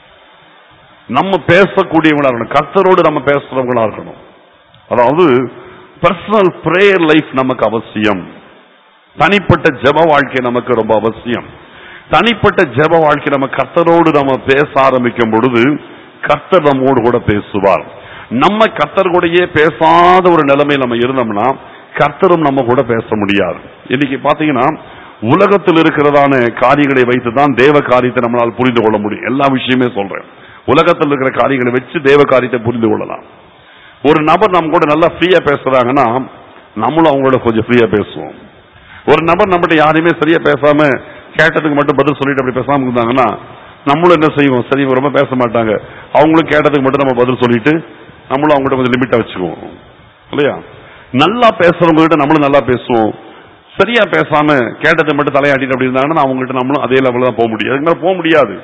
நம்ம பேசக்கூடியவங்களா இருக்கணும் கர்த்தரோடு நம்ம பேசுறவங்களா இருக்கணும் அதாவது பர்சனல் பிரேயர் லைஃப் நமக்கு அவசியம் தனிப்பட்ட ஜெப வாழ்க்கை நமக்கு ரொம்ப அவசியம் தனிப்பட்ட ஜெப வாழ்க்கை நம்ம கர்த்தரோடு நம்ம பேச ஆரம்பிக்கும் பொழுது கர்த்தர் நம்மோடு கூட பேசுவார் நம்ம கர்த்தர் கூடயே பேசாத ஒரு நிலைமை நம்ம இருந்தோம்னா கர்த்தரும் நம்ம கூட பேச முடியாது இன்னைக்கு பாத்தீங்கன்னா உலகத்தில் இருக்கிறதான காரியங்களை வைத்து தான் தேவ காரியத்தை நம்மளால் புரிந்து கொள்ள முடியும் எல்லா விஷயமே சொல்றேன் உலகத்தில் இருக்கிற காரியங்களை வச்சு தேவ காரியத்தை புரிந்து கொள்ளலாம் ஒரு நபர் நம்ம கூட நல்லா ஃப்ரீயா பேசுறாங்கன்னா நம்மளும் அவங்களோட கொஞ்சம் ஃப்ரீயா பேசுவோம் ஒரு நபர் நம்மகிட்ட யாரையுமே சரியா பேசாம கேட்டதுக்கு மட்டும் பதில் சொல்லிட்டு அப்படி பேசாம இருந்தாங்கன்னா நம்மளும் என்ன செய்வோம் சரி இவங்க ரொம்ப பேச மாட்டாங்க அவங்களும் கேட்டதுக்கு மட்டும் நம்ம பதில் சொல்லிட்டு நம்மளும் அவங்ககிட்ட கொஞ்சம் லிமிட்டா வச்சுக்குவோம் இல்லையா நல்லா பேசுறவங்க கிட்ட நம்மளும் நல்லா பேசுவோம் சரியா பேசாம கேட்டதை மட்டும் தலையாட்டிட்டு அப்படி இருந்தாங்கன்னா அவங்ககிட்ட நம்மளும் அதே லெவலில் தான் போக முடியும் அதுக்கு மேல போக முடியாது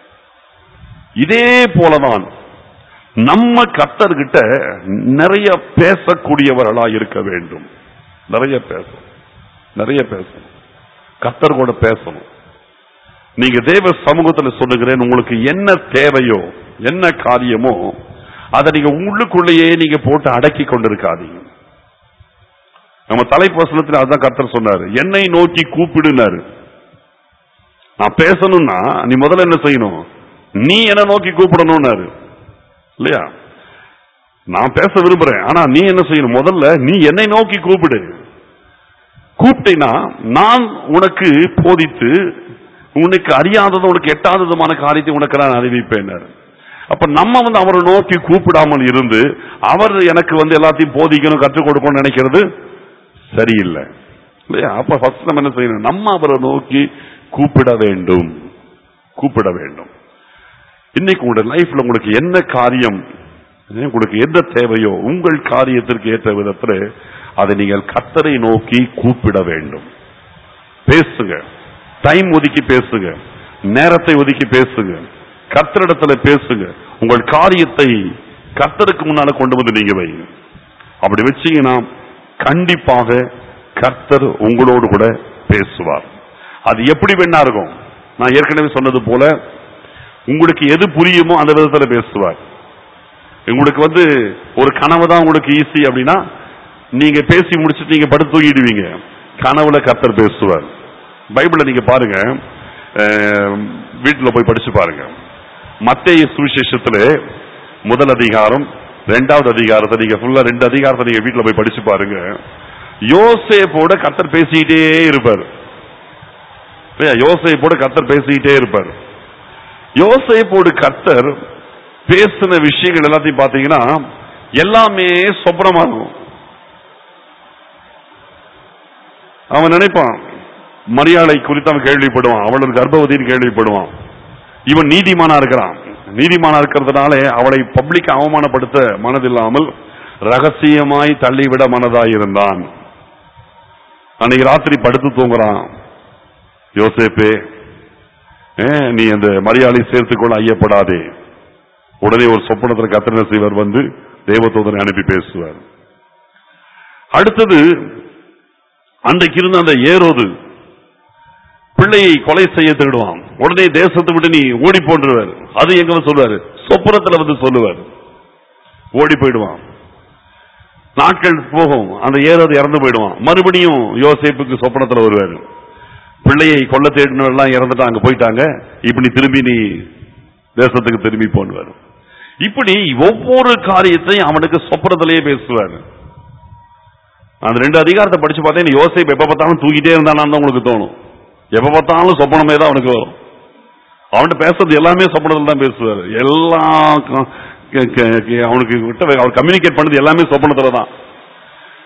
இதே போலதான் நம்ம கத்தர்கிட்ட நிறைய பேசக்கூடியவர்களா இருக்க வேண்டும் நிறைய பேசணும் நிறைய பேசணும் கத்தர் கூட பேசணும் நீங்க தேவ சமூகத்துல சொல்லுகிறேன் உங்களுக்கு என்ன தேவையோ என்ன காரியமோ அதை நீங்க உள்ளுக்குள்ளேயே நீங்க போட்டு அடக்கி கொண்டிருக்காதீங்க நம்ம தலைப்பசனத்தில் அதுதான் கர்த்தர் சொன்னாரு என்னை நோக்கி கூப்பிடுனாரு நான் பேசணும்னா நீ முதல்ல என்ன செய்யணும் நீ என்ன நோக்கி கூப்பிடணும்னாரு இல்லையா நான் பேச விரும்புறேன் ஆனா நீ என்ன செய்யணும் முதல்ல நீ என்னை நோக்கி கூப்பிடு கூப்பிட்டீங்கன்னா நான் உனக்கு போதித்து உனக்கு அறியாதது உனக்கு எட்டாததுமான காரியத்தை உனக்கு நான் அறிவிப்பேன் அப்ப நம்ம வந்து அவரை நோக்கி கூப்பிடாமல் இருந்து அவர் எனக்கு வந்து எல்லாத்தையும் போதிக்கணும் கற்றுக் கொடுக்கணும்னு நினைக்கிறது சரியில்லை இல்லையா அப்ப ஃபர்ஸ்ட் நம்ம என்ன செய்யணும் நம்ம அவரை நோக்கி கூப்பிட வேண்டும் கூப்பிட வேண்டும் இன்னைக்கு உங்களுடைய லைஃப்ல உங்களுக்கு என்ன காரியம் உங்களுக்கு எந்த தேவையோ உங்கள் காரியத்திற்கு ஏற்ற விதத்தில் அதை நீங்கள் கத்தரை நோக்கி கூப்பிட வேண்டும் பேசுங்க டைம் ஒதுக்கி பேசுங்க நேரத்தை ஒதுக்கி பேசுங்க கத்தரிடத்துல பேசுங்க உங்கள் காரியத்தை கர்த்தருக்கு முன்னால கொண்டு வந்து நீங்க வைங்க அப்படி வச்சீங்கன்னா கண்டிப்பாக கர்த்தர் உங்களோடு கூட பேசுவார் அது எப்படி வேணா இருக்கும் நான் ஏற்கனவே சொன்னது போல உங்களுக்கு எது புரியுமோ அந்த விதத்துல பேசுவார் உங்களுக்கு வந்து ஒரு கனவு தான் உங்களுக்கு ஈஸி அப்படின்னா நீங்க பேசி முடிச்சுட்டு நீங்க படுத்து தூங்கிடுவீங்க கனவுல கர்த்தர் பேசுவார் பைபிளை நீங்க பாருங்க அஹ், வீட்டுல போய் படிச்சு பாருங்க மத்திய சுவிசேஷத்துல முதல் அதிகாரம் ரெண்டாவது அதிகாரத்தை நீங்க ஃபுல்லா ரெண்டு அதிகாரத்தை நீங்க வீட்டுல போய் படிச்சு பாருங்க யோசேப்போட கர்த்தர் பேசிக்கிட்டே இருப்பார் இல்லையா? யோசேப்போட கர்த்தர் பேசிக்கிட்டே இருப்பார் யோசேப்போடு கர்த்தர் பேசின விஷயங்கள் எல்லாத்தையும் பாத்தீங்கன்னா எல்லாமே சொப்பனமா இருக்கும் அவன் நினைப்பான் மரியாதை குறித்து அவன் கேள்விப்படுவான் அவள் ஒரு கர்ப்பவதின்னு கேள்விப்படுவான் இவன் நீதிமானா இருக்கிறான் நீதிமானா இருக்கிறதுனால அவளை பப்ளிக் அவமானப்படுத்த மனதில்லாமல் ரகசியமாய் தள்ளிவிட மனதாய் இருந்தான் அன்னைக்கு ராத்திரி படுத்து தூங்குறான் யோசேப்பே ஏ, நீ அந்த மரியாதை சேர்த்துக்கொள்ள ஐயப்படாதே உடனே ஒரு சொப்பனத்தில் கத்திர செய்வர் வந்து தேவதூதனை அனுப்பி பேசுவார் அடுத்தது அன்றைக்கு இருந்த அந்த ஏரோது பிள்ளையை கொலை செய்ய திருடுவான் உடனே தேசத்தை விட்டு நீ ஓடி போன்றுவார் அது எங்க வந்து சொல்லுவாரு சொப்புரத்துல வந்து சொல்லுவார் ஓடி போயிடுவான் நாட்கள் போகும் அந்த ஏரோது இறந்து போயிடுவான் மறுபடியும் யோசேப்புக்கு சொப்பனத்துல வருவாரு பிள்ளையை கொல்ல தேடினவெல்லாம் இறந்துட்டு அங்க போயிட்டாங்க இப்ப நீ திரும்பி நீ தேசத்துக்கு திரும்பி போன்னுவார் இப்படி ஒவ்வொரு காரியத்தையும் அவனுக்கு சொப்பனத்திலேயே பேசுவார் அந்த ரெண்டு அதிகாரத்தை படிச்சு பார்த்தா யோசிப்பு எப்ப பார்த்தாலும் தூக்கிட்டே இருந்தானான்னு தான் உங்களுக்கு தோணும் எப்ப பார்த்தாலும் சொப்பனமே தான் அவனுக்கு வரும் அவன்கிட்ட பேசுறது எல்லாமே சொப்பனத்தில் தான் பேசுவார் எல்லாம் க- க- க- க- அவனுக்கு விட்ட அவர் கம்யூனிகேட் பண்ணது எல்லாமே சொப்பனத்துல தான்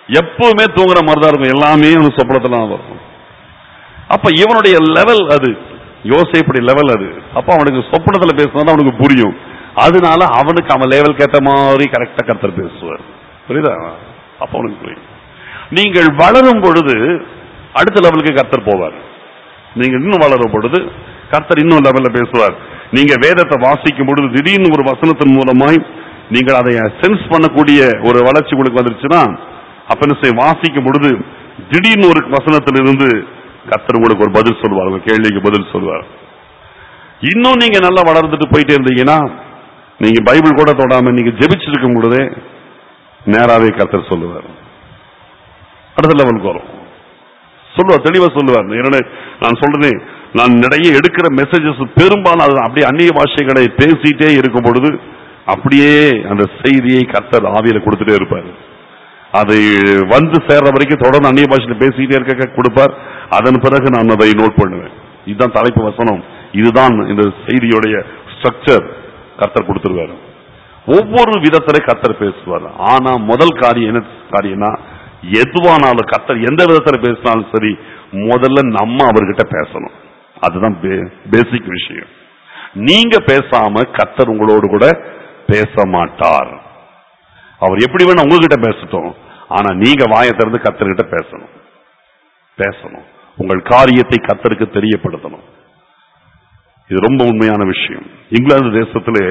எப்பவுமே தூங்குற மாதிரி தான் இருக்கும் எல்லாமே அவனுக்கு சொப்பனத்துல தான் வரும் அப்ப இவனுடைய லெவல் அது யோசிப்படி லெவல் அது அப்ப அவனுக்கு சொப்பனத்துல பேசினா அவனுக்கு புரியும் அதனால அவனுக்கு அவன் லெவலுக்கு ஏத்த மாதிரி கரெக்டா கர்த்தர் பேசுவார் புரியுதா அப்ப அவனுக்கு புரியும் நீங்கள் வளரும் பொழுது அடுத்த லெவலுக்கு கர்த்தர் போவார் நீங்க இன்னும் வளரும் பொழுது கர்த்தர் இன்னும் லெவல்ல பேசுவார் நீங்க வேதத்தை வாசிக்கும் பொழுது திடீர்னு ஒரு வசனத்தின் மூலமாய் நீங்கள் அதை சென்ஸ் பண்ணக்கூடிய ஒரு வளர்ச்சி உங்களுக்கு வந்துருச்சுன்னா அப்ப என்ன செய்ய வாசிக்கும் பொழுது திடீர்னு ஒரு வசனத்திலிருந்து கர்த்தர் உங்களுக்கு ஒரு பதில் சொல்வார் உங்க கேள்விக்கு பதில் சொல்வார் இன்னும் நீங்க நல்லா வளர்ந்துட்டு போயிட்டே இருந்தீங்கன்னா நீங்க பைபிள் கூட தொடாம நீங்க ஜெபிச்சிருக்கும் பொழுதே நேராவே கர்த்தர் சொல்லுவார் அடுத்த லெவலுக்கு வரும் சொல்லுவார் தெளிவா சொல்லுவார் என்னோட நான் சொல்றேன் நான் நிறைய எடுக்கிற மெசேஜஸ் பெரும்பாலும் அது அப்படியே அந்நிய பாஷைகளை பேசிட்டே இருக்கும் பொழுது அப்படியே அந்த செய்தியை கர்த்தர் ஆவியில கொடுத்துட்டே இருப்பார் அதை வந்து சேர்ற வரைக்கும் தொடர்ந்து அந்நிய பாஷையில பேசிக்கிட்டே இருக்க கொடுப்பார் அதன் பிறகு நான் அதை நோட் பண்ணுவேன் இதுதான் தலைப்பு வசனம் இதுதான் இந்த செய்தியுடைய ஸ்ட்ரக்சர் கர்த்தர் கொடுத்துருவாரு ஒவ்வொரு விதத்திலே கர்த்தர் பேசுவார் ஆனா முதல் காரியம் என்ன காரியம்னா எதுவானாலும் கர்த்தர் எந்த விதத்துல பேசினாலும் சரி முதல்ல நம்ம அவர்கிட்ட பேசணும் அதுதான் பேசிக் விஷயம் நீங்க பேசாம கர்த்தர் உங்களோடு கூட பேச மாட்டார் அவர் எப்படி வேணா உங்ககிட்ட பேசட்டும் ஆனா நீங்க வாயை திறந்து கர்த்தர்கிட்ட பேசணும் பேசணும் உங்கள் காரியத்தை கர்த்தருக்கு தெரியப்படுத்தணும் இது ரொம்ப உண்மையான விஷயம் இங்கிலாந்து தேசத்திலே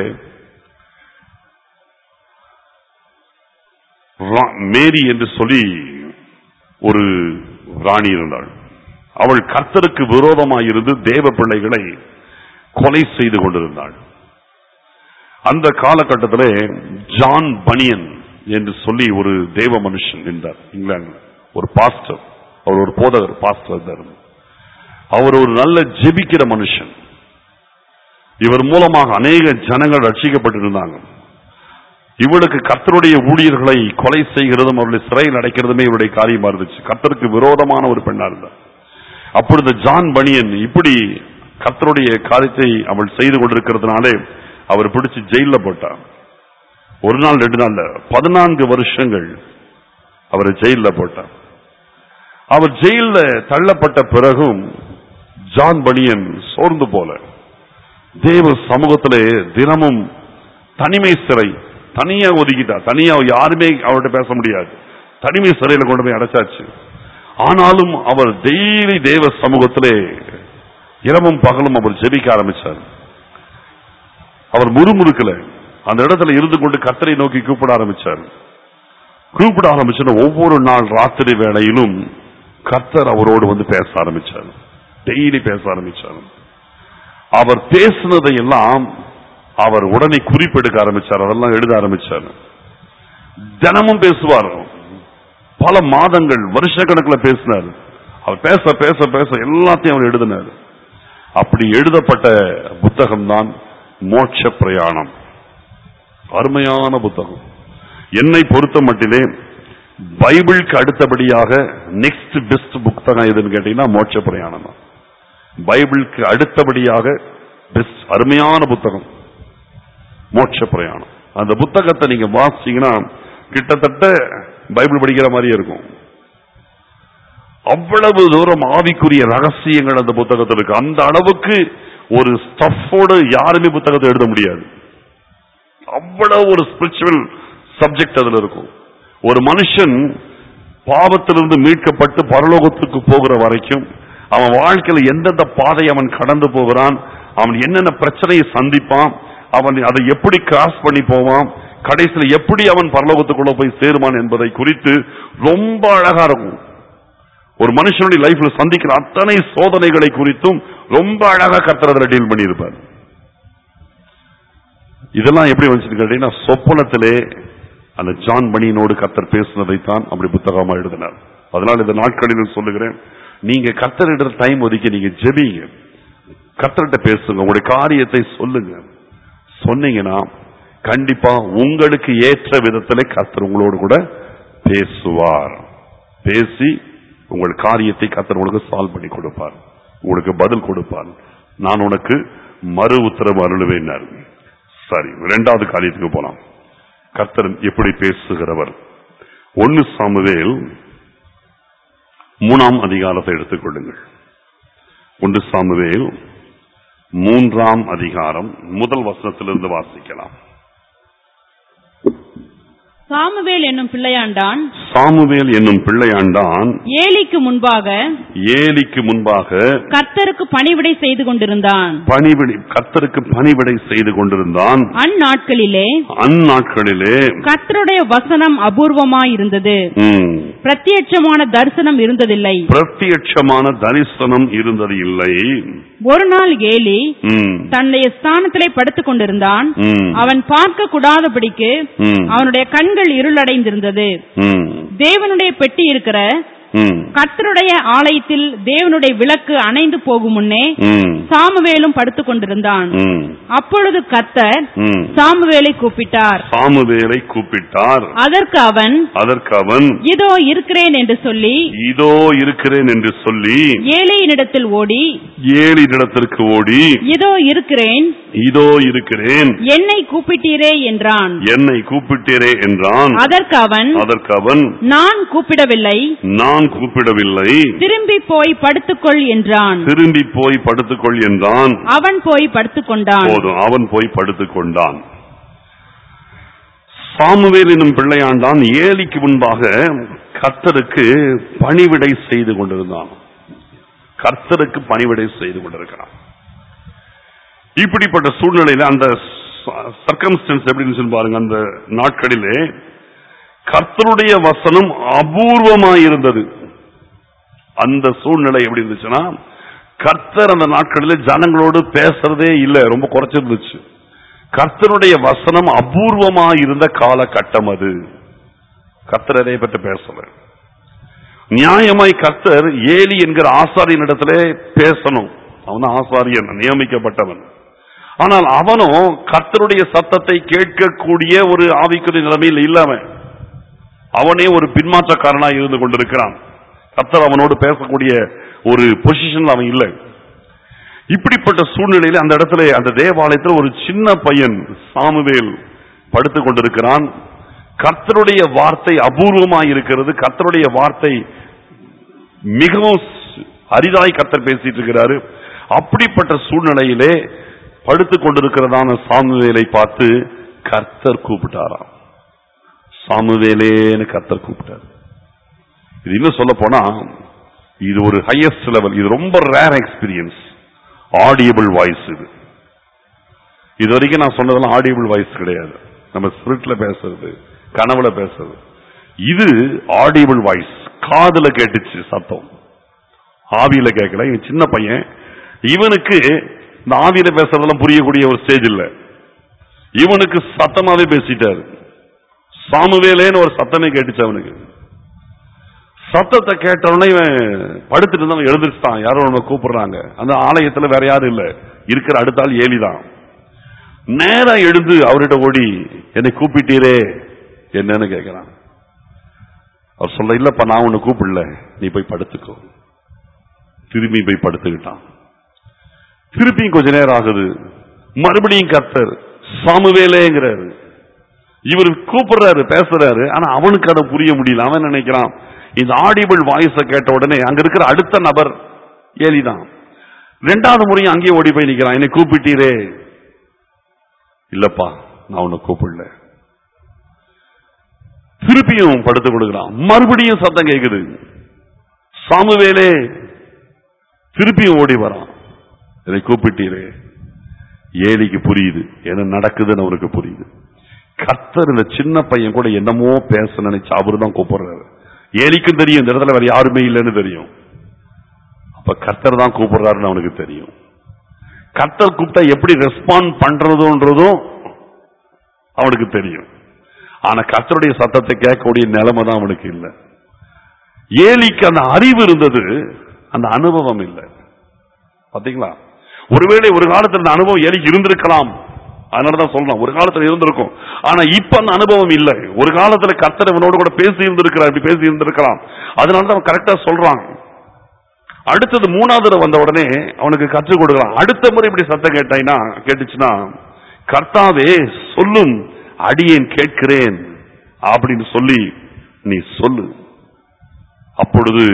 ரா- மேரி என்று சொல்லி ஒரு ராணி இருந்தாள் அவள் கர்த்தருக்கு விரோதமாயிருந்து தேவ பிள்ளைகளை கொலை செய்து கொண்டிருந்தாள் அந்த காலகட்டத்திலே ஜான் பனியன் என்று சொல்லி ஒரு தேவ மனுஷன் இருந்தார் இங்கிலாந்து ஒரு பாஸ்டர் அவர் ஒரு போதகர் பாஸ்டர் இருந்தார் அவர் ஒரு நல்ல ஜெபிக்கிற மனுஷன் இவர் மூலமாக அநேக ஜனங்கள் ரட்சிக்கப்பட்டிருந்தாங்க இவளுக்கு கர்த்தருடைய ஊழியர்களை கொலை செய்கிறதும் அவர்களை சிறையில் அடைக்கிறதுமே இவருடைய காரியமா இருந்துச்சு கர்த்தருக்கு விரோதமான ஒரு பெண்ணா இருந்தார் அப்பொழுது ஜான் பனியன் இப்படி கர்த்தருடைய காரியத்தை அவள் செய்து கொண்டிருக்கிறதுனாலே அவர் பிடிச்சு ஜெயில போட்டார் ஒரு நாள் ரெண்டு நாள்ல பதினான்கு வருஷங்கள் அவரை ஜெயில போட்டார் அவர் ஜெயில தள்ளப்பட்ட பிறகும் ஜான் பனியன் சோர்ந்து போல தேவ சமூகத்திலே தினமும் தனிமை சிறை தனியா ஒதுக்கிட்டா தனியா யாருமே அவர்கிட்ட பேச முடியாது தனிமை சிறையில கொண்டு போய் அடைச்சாச்சு ஆனாலும் அவர் டெய்லி தேவ சமூகத்திலே இரவும் பகலும் அவர் ஜெபிக்க ஆரம்பிச்சார் அவர் முறுமுறுக்கல அந்த இடத்துல இருந்து கொண்டு கத்தரை நோக்கி கூப்பிட ஆரம்பிச்சார் கூப்பிட ஆரம்பிச்சுன்னா ஒவ்வொரு நாள் ராத்திரி வேளையிலும் கர்த்தர் அவரோடு வந்து பேச ஆரம்பிச்சார் டெய்லி பேச ஆரம்பிச்சார் அவர் பேசினதை எல்லாம் அவர் உடனே குறிப்பெடுக்க ஆரம்பிச்சார் அதெல்லாம் எழுத ஆரம்பிச்சார் தினமும் பேசுவார் பல மாதங்கள் வருஷ கணக்கில் பேசினார் அவர் பேச பேச பேச எல்லாத்தையும் அவர் எழுதினார் அப்படி எழுதப்பட்ட புத்தகம் தான் மோட்ச பிரயாணம் அருமையான புத்தகம் என்னை பொறுத்த மட்டிலே பைபிளுக்கு அடுத்தபடியாக நெக்ஸ்ட் பெஸ்ட் புத்தகம் எதுன்னு கேட்டீங்கன்னா மோட்ச பிரயாணம் தான் பைபிளுக்கு அடுத்தபடியாக பெஸ்ட் அருமையான புத்தகம் மோட்ச பிரயாணம் அந்த புத்தகத்தை நீங்க வாசிச்சீங்கன்னா கிட்டத்தட்ட பைபிள் படிக்கிற மாதிரியே இருக்கும் அவ்வளவு தூரம் ஆவிக்குரிய ரகசியங்கள் அந்த புத்தகத்தில் இருக்கு அந்த அளவுக்கு ஒரு ஸ்டஃபோடு யாருமே புத்தகத்தை எழுத முடியாது அவ்வளவு ஒரு ஸ்பிரிச்சுவல் சப்ஜெக்ட் அதுல இருக்கும் ஒரு மனுஷன் பாவத்திலிருந்து மீட்கப்பட்டு பரலோகத்துக்கு போகிற வரைக்கும் அவன் வாழ்க்கையில எந்தெந்த பாதை அவன் கடந்து போகிறான் அவன் என்னென்ன பிரச்சனையை சந்திப்பான் அவன் அதை எப்படி கிராஸ் பண்ணி போவான் கடைசியில் எப்படி அவன் பரலோகத்துக்குள்ள போய் சேருவான் என்பதை குறித்து ரொம்ப அழகா இருக்கும் ஒரு மனுஷனுடைய லைஃப்ல சந்திக்கிற அத்தனை சோதனைகளை குறித்தும் ரொம்ப அழகா கத்துறதுல டீல் பண்ணியிருப்பார் இதெல்லாம் எப்படி வந்துச்சு கேட்டீங்கன்னா சொப்பனத்திலே அந்த ஜான் பணியினோடு கத்தர் பேசினதை தான் அப்படி புத்தகமா எழுதினார் அதனால் இந்த நாட்களில் சொல்லுகிறேன் நீங்க கத்தரிட டைம் ஒதுக்கி நீங்க ஜெபிங்க கத்தர்கிட்ட பேசுங்க உங்களுடைய காரியத்தை சொல்லுங்க சொன்னீங்கன்னா கண்டிப்பா உங்களுக்கு ஏற்ற விதத்திலே கர்த்தர் உங்களோடு கூட பேசுவார் பேசி உங்கள் காரியத்தை கர்த்தர் உங்களுக்கு சால்வ் பண்ணி கொடுப்பார் உங்களுக்கு பதில் கொடுப்பார் நான் உனக்கு மறு உத்தரவு அருளுவேன் சரி இரண்டாவது காரியத்துக்கு போலாம் கர்த்தர் எப்படி பேசுகிறவர் ஒன்னு சாமுவேல் மூணாம் அதிகாரத்தை எடுத்துக்கொள்ளுங்கள் ஒன்று சாமுவேல் மூன்றாம் அதிகாரம் முதல் வசனத்திலிருந்து வாசிக்கலாம் சாமுவேல் என்னும் பிள்ளையாண்டான் சாமுவேல் என்னும் பிள்ளையாண்டான் ஏலிக்கு முன்பாக ஏலிக்கு முன்பாக கர்த்தருக்கு பணிவிடை செய்து கொண்டிருந்தான் பணிவிடை கர்த்தருக்கு பணிவிடை செய்து கொண்டிருந்தான் அந்நாட்களிலே அந்நாட்களிலே கர்த்தருடைய வசனம் அபூர்வமாயிருந்தது ம், பிரத்யட்சமான தரிசனம் இருந்ததில்லை பிரத்யட்சமான தரிசனம் இருந்தது இல்லை ஒரு நாள் ஏலி ம், தன்னுடைய ஸ்தானத்திலே படுத்துக் கொண்டிருந்தான் ம், அவன் பார்க்க கூடாதபடிக்கு ம், அவனுடைய கண்கள் இருளடைந்திருந்தது ம், தேவனுடைய பெட்டி இருக்கிற ம், கர்த்தருடைய ஆலயத்தில் தேவனுடைய விளக்கு அணைந்து போகும் முன்னே ம், சாமுவேலும் படுத்துக் கொண்டிருந்தான் ம், அப்பொழுது கர்த்தர் ம். சாமுவேலை கூப்பிட்டார் சாமுவேலை கூப்பிட்டார் அதற்கு அவன் அதற்கு அவன் இதோ இருக்கிறேன் என்று சொல்லி இதோ இருக்கிறேன் என்று சொல்லி ஏழையினிடத்தில் ஓடி ஏழினிடத்திற்கு ஓடி இதோ இருக்கிறேன் இதோ இருக்கிறேன் என்னை கூப்பிட்டீரே என்றான் என்னை கூப்பிட்டீரே என்றான் அதற்கு அவன் அதற்கு அவன் நான் கூப்பிடவில்லை நான் கூப்பிடவில்லை திரும்பி போய் படுத்துக்கொள் என்றான் திரும்பி போய் படுத்துக்கொள் என்றான் அவன் போய் படுத்துக்கொண்டான் போதும் அவன் போய் படுத்துக் கொண்டான் சாமுவேல் என்னும் பிள்ளையாண்டான் ஏலிக்கு முன்பாக கர்த்தருக்கு பணிவிடை செய்து கொண்டிருந்தான் கர்த்தருக்கு பணிவிடை செய்து கொண்டிருக்கிறான் இப்படிப்பட்ட சூழ்நிலையில அந்த சர்க்கம்ஸ்டன்ஸ் எப்படி இருந்துச்சுன்னு பாருங்க அந்த நாட்களிலே கர்த்தருடைய வசனம் அபூர்வமாயிருந்தது அந்த சூழ்நிலை எப்படி இருந்துச்சுன்னா கர்த்தர் அந்த நாட்களில் ஜனங்களோடு பேசுறதே இல்லை ரொம்ப குறைச்சிருந்துச்சு கர்த்தருடைய வசனம் அபூர்வமா இருந்த காலகட்டம் அது கர்த்தர் எதை பற்றி பேசல நியாயமாய் கர்த்தர் ஏலி என்கிற ஆசாரியனிடத்திலே பேசணும் அவன் ஆசாரியன் நியமிக்கப்பட்டவன் ஆனால் அவனும் கர்த்தருடைய சத்தத்தை கேட்கக்கூடிய ஒரு ஆவிக்குரிய நிலைமையில் இல்லாம அவனே ஒரு பின்மாற்றக்காரனா இருந்து கொண்டிருக்கிறான் கர்த்தர் அவனோடு பேசக்கூடிய ஒரு பொசிஷன்ல அவன் இல்லை இப்படிப்பட்ட சூழ்நிலையில அந்த இடத்துல அந்த தேவாலயத்தில் ஒரு சின்ன பையன் சாமுவேல் படுத்துக் கொண்டிருக்கிறான் கர்த்தருடைய வார்த்தை அபூர்வமாய் இருக்கிறது கர்த்தருடைய வார்த்தை மிகவும் ஸ்- அரிதாய் கர்த்தர் பேசிட்டு இருக்கிறாரு அப்படிப்பட்ட சூழ்நிலையிலே படுத்துக் கொண்டிருக்கிறதான சாமுவேலை பார்த்து கர்த்தர் கூப்பிட்டாராம் சாமுவேலேன்னு கர்த்தர் கூப்பிட்டார் இது இன்னும் சொல்ல போனா இது ஒரு ஹையஸ்ட் லெவல் இது ரொம்ப ரேர் எக்ஸ்பீரியன்ஸ் ஆடியபிள் வாய்ஸ் இது இது வரைக்கும் நான் சொன்னதெல்லாம் ஆடியபிள் வாய்ஸ் கிடையாது நம்ம ஸ்பிரிட்ல பேசுறது கனவுல பேசுறது இது ஆடியபிள் வாய்ஸ் காதுல கேட்டுச்சு சத்தம் ஆவியில கேட்கல இவன் சின்ன பையன் இவனுக்கு இந்த ஆவியில பேசுறதெல்லாம் புரியக்கூடிய ஒரு ஸ்டேஜ் இல்ல இவனுக்கு சத்தமாவே பேசிட்டாரு சாமுவேலேன்னு ஒரு சத்தமே கேட்டுச்சு அவனுக்கு சத்தத்தை கேட்டவொடனே இவன் படுத்துட்டு இருந்தவன் எழுந்திருச்சான் யாரோ அவனை கூப்பிடுறாங்க அந்த ஆலயத்துல வேற யாரும் இல்ல இருக்கிற அடுத்த ஆள் ஏலிதான் நேரா எழுந்து அவர்கிட்ட ஓடி என்னை கூப்பிட்டீரே என்னன்னு கேட்கிறான் அவர் சொல்ல இல்லப்பா நான் உன்னை கூப்பிடல நீ போய் படுத்துக்கோ திரும்பி போய் படுத்துக்கிட்டான் திருப்பியும் கொஞ்ச நேரம் ஆகுது மறுபடியும் கர்த்தர் சாமுவேலேங்கிறாரு இவர் கூப்பிடுறாரு பேசுறாரு ஆனா அவனுக்கு அதை புரிய முடியல அவன் நினைக்கிறான் இந்த ஆடிபிள் வாய்ஸ கேட்ட உடனே அங்க இருக்கிற அடுத்த நபர் ஏலிதான் ரெண்டாவது முறையும் அங்கேயே ஓடி போய் நிக்கிறான் என்னை கூப்பிட்டீரே இல்லப்பா நான் உன்னை கூப்பிடல திருப்பியும் படுத்து கொடுக்கிறான் மறுபடியும் சத்தம் கேக்குது சாமுவேலே திருப்பியும் ஓடி வரான் என்னை கூப்பிட்டீரே ஏலிக்கு புரியுது என்ன நடக்குதுன்னு அவருக்கு புரியுது கர்த்தர் இந்த சின்ன பையன் கூட என்னமோ பேச நினைச்சு அவரு தான் கூப்பிடுறாரு ஏலிக்கும் தெரியும் இந்த இடத்துல வேற யாருமே இல்லைன்னு தெரியும் அப்ப கர்த்தர் தான் கூப்பிடுறாருன்னு அவனுக்கு தெரியும் கர்த்தர் கூப்பிட்டா எப்படி ரெஸ்பாண்ட் பண்றதுன்றதும் அவனுக்கு தெரியும் ஆனா கர்த்தருடைய சத்தத்தை கேட்கக்கூடிய நிலைமை தான் அவனுக்கு இல்லை ஏலிக்கு அந்த அறிவு இருந்தது அந்த அனுபவம் இல்லை பாத்தீங்களா ஒருவேளை ஒரு காலத்துல அந்த அனுபவம் ஏலிக்கு இருந்திருக்கலாம் அதனாலதான் சொல்றேன் ஒரு காலத்துல இருந்திருக்கும் ஆனா இப்ப அந்த அனுபவம் இல்லை ஒரு காலத்துல கர்த்தர் இவனோட கூட பேசி இருந்திருக்கிறார் இப்படி பேசி இருந்திருக்கலாம் அதனாலதான் அவன் கரெக்டா சொல்றான் அடுத்தது மூணாவது தடவை வந்த உடனே அவனுக்கு கற்றுக் கொடுக்கலாம் அடுத்த முறை இப்படி சத்தம் கேட்டாய்னா கேட்டுச்சுன்னா கர்த்தாவே சொல்லும் அடியேன் கேட்கிறேன் அப்படின்னு சொல்லி நீ சொல்லு அப்பொழுது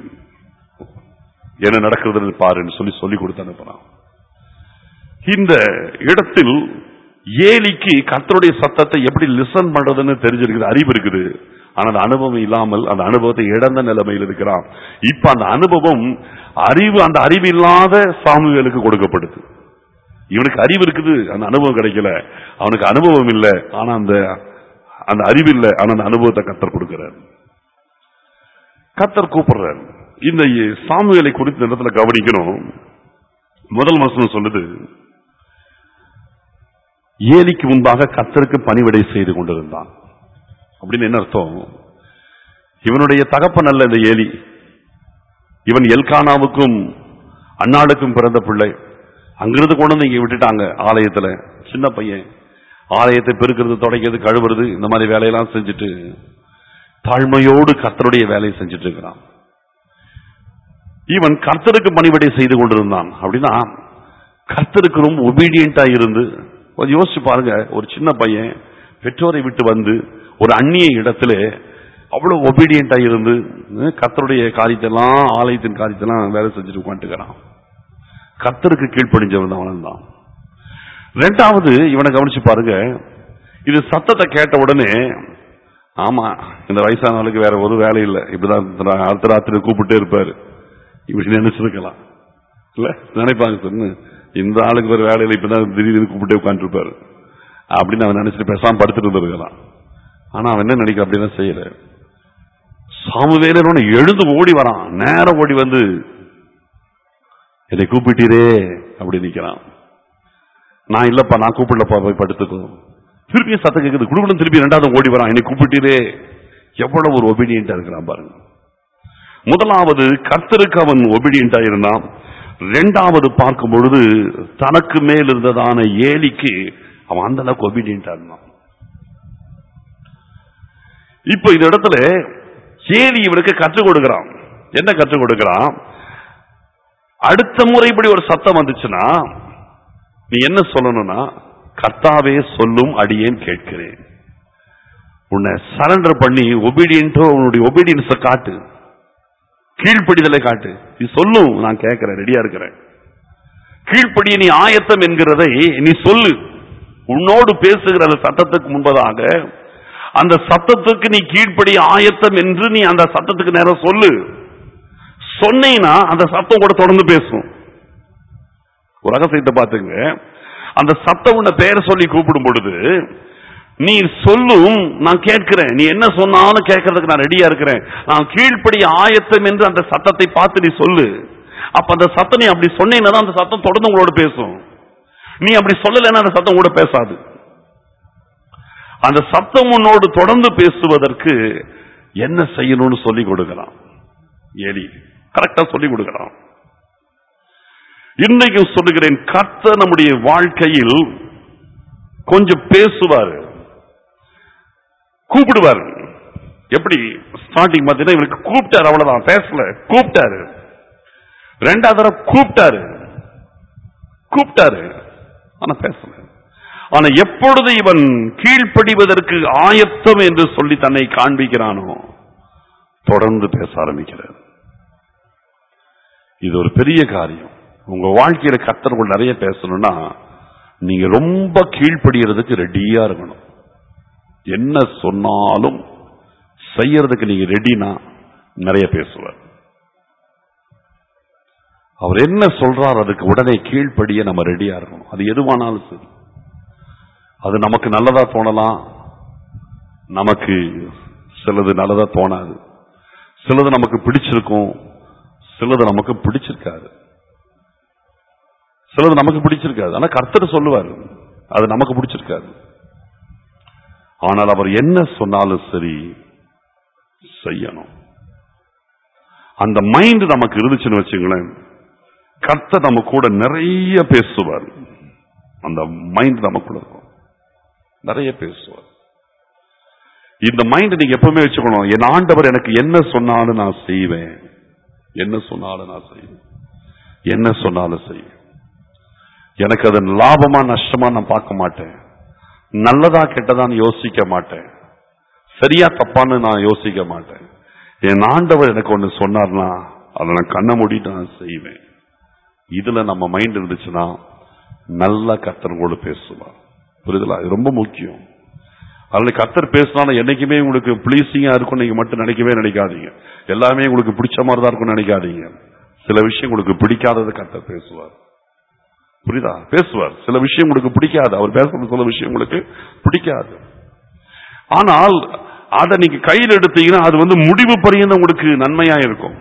என்ன நடக்கிறதுன்னு பாருன்னு சொல்லி சொல்லி கொடுத்து அனுப்புறான் இந்த இடத்தில் ஏலிக்கு கர்த்தருடைய சத்தத்தை எப்படி லிசன் பண்றதுன்னு தெரிஞ்சிருக்குது அறிவு இருக்குது ஆனா அந்த அனுபவம் இல்லாமல் அந்த அனுபவத்தை இழந்த நிலைமையில் இருக்கிறான் இப்ப அந்த அனுபவம் அறிவு அந்த அறிவு இல்லாத சாமுவேலுக்கு கொடுக்கப்படுது இவனுக்கு அறிவு இருக்குது அந்த அனுபவம் கிடைக்கல அவனுக்கு அனுபவம் இல்லை ஆனா அந்த அந்த அறிவு இல்லை ஆனா அந்த அனுபவத்தை கத்தர் கொடுக்கிறார் கத்தர் கூப்பிடுறார் இந்த சாமுவேலை குறித்து இந்த இடத்துல கவனிக்கணும் முதல் வசனம் சொல்லுது ஏலிக்கு முன்பாக கத்தருக்கு பணிவிடை செய்து கொண்டிருந்தான் அப்படின்னு என்ன அர்த்தம் இவனுடைய தகப்பன் அல்ல இந்த ஏலி இவன் எல்கானாவுக்கும் அன்னாளுக்கும் பிறந்த பிள்ளை அங்கிருந்து கொண்டு வந்து இங்க விட்டுட்டாங்க ஆலயத்துல சின்ன பையன் ஆலயத்தை பெருக்கிறது துடைக்கிறது கழுவுறது இந்த மாதிரி வேலையெல்லாம் செஞ்சுட்டு தாழ்மையோடு கர்த்தருடைய வேலையை செஞ்சுட்டு இருக்கிறான் இவன் கர்த்தருக்கு பணிவிடை செய்து கொண்டிருந்தான் அப்படின்னா கர்த்தருக்கு ரொம்ப ஒபீடியண்டா இருந்து கொஞ்சம் யோசிச்சு பாருங்க ஒரு சின்ன பையன் பெற்றோரை விட்டு வந்து ஒரு அந்நிய இடத்துல அவ்வளவு ஒபீடியண்டா இருந்து அஹ், கர்த்தருடைய காரியத்தெல்லாம் ஆலயத்தின் காரியத்தெல்லாம் வேலை செஞ்சுட்டு உட்காந்துக்கிறான் கர்த்தருக்கு கீழ்ப்படிஞ்சவன் அவன் தான் ரெண்டாவது இவனை கவனிச்சு பாருங்க இது சத்தத்தை கேட்ட உடனே ஆமா இந்த வயசானவளுக்கு வேற ஒரு வேலை இல்லை இப்படிதான் அடுத்த ராத்திரி கூப்பிட்டே இருப்பாரு இப்படி நினைச்சிருக்கலாம் இல்ல நினைப்பாங்க சார் இந்த ஆளுக்கு ஒரு வேலையில இப்பதான் திடீர்னு கூப்பிட்டே உட்காந்துருப்பாரு அப்படின்னு அவன் நினைச்சிட்டு பேசாம படுத்துட்டு இருந்திருக்கலாம் ஆனா அவன் என்ன நினைக்க அப்படிதான் செய்யல சாமுவேலர் எழுந்து ஓடி வரான் நேரம் ஓடி வந்து என்னை கூப்பிட்டீரே அப்படி நிக்கிறான் நான் இல்லப்பா நான் கூப்பிடலப்பா போய் படுத்துக்கோ திருப்பியும் சத்தம் கேக்குது குடும்பம் திருப்பி ரெண்டாவது ஓடி வரான் என்னை கூப்பிட்டீரே எவ்வளவு ஒரு ஒபீடியண்டா இருக்கிறான் பாருங்க முதலாவது கர்த்தருக்கு அவன் ஒபீடியண்டா இருந்தான் ரெண்டாவது பார்க்கும் பொழுது தனக்கு மேல் இருந்ததான ஏலிக்கு அவன் அந்த அளவுக்கு ஒபீடியண்டா இருந்தான் இப்ப இந்த இடத்துல ஏலி இவனுக்கு கற்றுக் கொடுக்கிறான் என்ன கற்றுக் கொடுக்கிறான் அடுத்த முறை இப்படி ஒரு சத்தம் வந்துச்சுன்னா நீ என்ன சொல்லணும்னா கர்த்தாவே சொல்லும் அடியேன் கேட்கிறேன் உன்னை சரண்டர் பண்ணி ஒபீடியன்ட்டோ உன்னுடைய ஒபீடியன்ஸ காட்டு கீழ்ப்படிதலை காட்டு நீ சொல்லும் நான் கேட்கிறேன் ரெடியா இருக்கிறேன் கீழ்ப்படிய நீ ஆயத்தம் என்கிறதை நீ சொல்லு உன்னோடு பேசுகிற அந்த சத்தத்துக்கு முன்பதாக அந்த சத்தத்துக்கு நீ கீழ்ப்படி ஆயத்தம் என்று நீ அந்த சத்தத்துக்கு நேரம் சொல்லு சொன்னீங்கன்னா அந்த சத்தம் கூட தொடர்ந்து பேசும் ஒரு ரகசியத்தை பார்த்துங்க அந்த சத்தம் உன்னை பேரை சொல்லி கூப்பிடும் பொழுது நீ சொல்லும் நான் கேட்கிறேன் நீ என்ன சொன்னாலும் கேட்கறதுக்கு நான் ரெடியா இருக்கிறேன் நான் கீழ்ப்படி ஆயத்தம் என்று அந்த சத்தத்தை பார்த்து நீ சொல்லு அப்ப அந்த சத்தம் நீ அப்படி சொன்னீங்கன்னா தான் அந்த சத்தம் தொடர்ந்து உங்களோட பேசும் நீ அப்படி சொல்லலைன்னா அந்த சத்தம் கூட பேசாது அந்த சத்தம் உன்னோடு தொடர்ந்து பேசுவதற்கு என்ன செய்யணும்னு சொல்லி கொடுக்கலாம் ஏலி கரெக்டா சொல்லி கொடுக்கலாம் இன்றைக்கும் சொல்லுகிறேன் கர்த்தர் நம்முடைய வாழ்க்கையில் கொஞ்சம் பேசுவார் கூப்பிடுவார் எப்படி ஸ்டார்டிங் பார்த்தீங்கன்னா இவருக்கு கூப்பிட்டாரு அவ்வளவுதான் பேசல கூப்பிட்டாரு ரெண்டாவது தடவை கூப்பிட்டாரு கூப்பிட்டாரு ஆனா பேசல ஆனா எப்பொழுது இவன் கீழ்ப்படிவதற்கு ஆயத்தம் என்று சொல்லி தன்னை காண்பிக்கிறானோ தொடர்ந்து பேச ஆரம்பிக்கிறார் இது ஒரு பெரிய காரியம் உங்க வாழ்க்கையில கத்தர்கள் நிறைய பேசணும்னா நீங்க ரொம்ப கீழ்ப்படிகிறதுக்கு ரெடியா இருக்கணும் என்ன சொன்னாலும் செய்யறதுக்கு நீங்க ரெடினா நிறைய பேசுவார் அவர் என்ன சொல்றார் அதுக்கு உடனே கீழ்ப்படிய நம்ம ரெடியா இருக்கணும் அது எதுவானாலும் சரி அது நமக்கு நல்லதா தோணலாம் நமக்கு சிலது நல்லதா தோணாது சிலது நமக்கு பிடிச்சிருக்கும் சிலது நமக்கு பிடிச்சிருக்காது சிலது நமக்கு பிடிச்சிருக்காது ஆனா கர்த்தர் சொல்லுவார் அது நமக்கு பிடிச்சிருக்காது ஆனால் அவர் என்ன சொன்னாலும் சரி செய்யணும் அந்த மைண்ட் நமக்கு இருந்துச்சுன்னு வச்சுங்களேன் கர்த்தர் நம்ம கூட நிறைய பேசுவார் அந்த மைண்ட் நமக்குள்ள இருக்கும் நிறைய பேசுவார் இந்த மைண்ட் நீங்க எப்பவுமே வச்சுக்கணும் என் ஆண்டவர் எனக்கு என்ன சொன்னாலும் நான் செய்வேன் என்ன சொன்னாலும் நான் செய்வேன் என்ன சொன்னாலும் செய்வேன் எனக்கு அது லாபமா நஷ்டமா நான் பார்க்க மாட்டேன் நல்லதா கெட்டதான்னு யோசிக்க மாட்டேன் சரியா தப்பான்னு நான் யோசிக்க மாட்டேன் என் ஆண்டவர் எனக்கு ஒண்ணு சொன்னார்னா அதை நான் கண்ணை மூடிட்டு நான் செய்வேன் இதுல நம்ம மைண்ட் இருந்துச்சுன்னா நல்ல கத்தர்களோடு பேசுவார் புரியுதுல இது ரொம்ப முக்கியம் அதுல கத்தர் பேசினாலும் என்னைக்குமே உங்களுக்கு ப்ளீசிங்கா இருக்கும் நீங்க மட்டும் நினைக்கவே நினைக்காதீங்க எல்லாமே உங்களுக்கு பிடிச்ச மாதிரி தான் இருக்கும்னு நினைக்காதீங்க சில விஷயம் உங்களுக்கு பிடிக்காதது கத்தர் பேசுவார் புரியுதா பேசுவார் சில விஷயம் உங்களுக்கு பிடிக்காது அவர் பேசுறது சில விஷயம் உங்களுக்கு பிடிக்காது ஆனால் அதை நீங்க கையில் எடுத்தீங்கன்னா அது வந்து முடிவு பரியந்த உங்களுக்கு நன்மையா இருக்கும்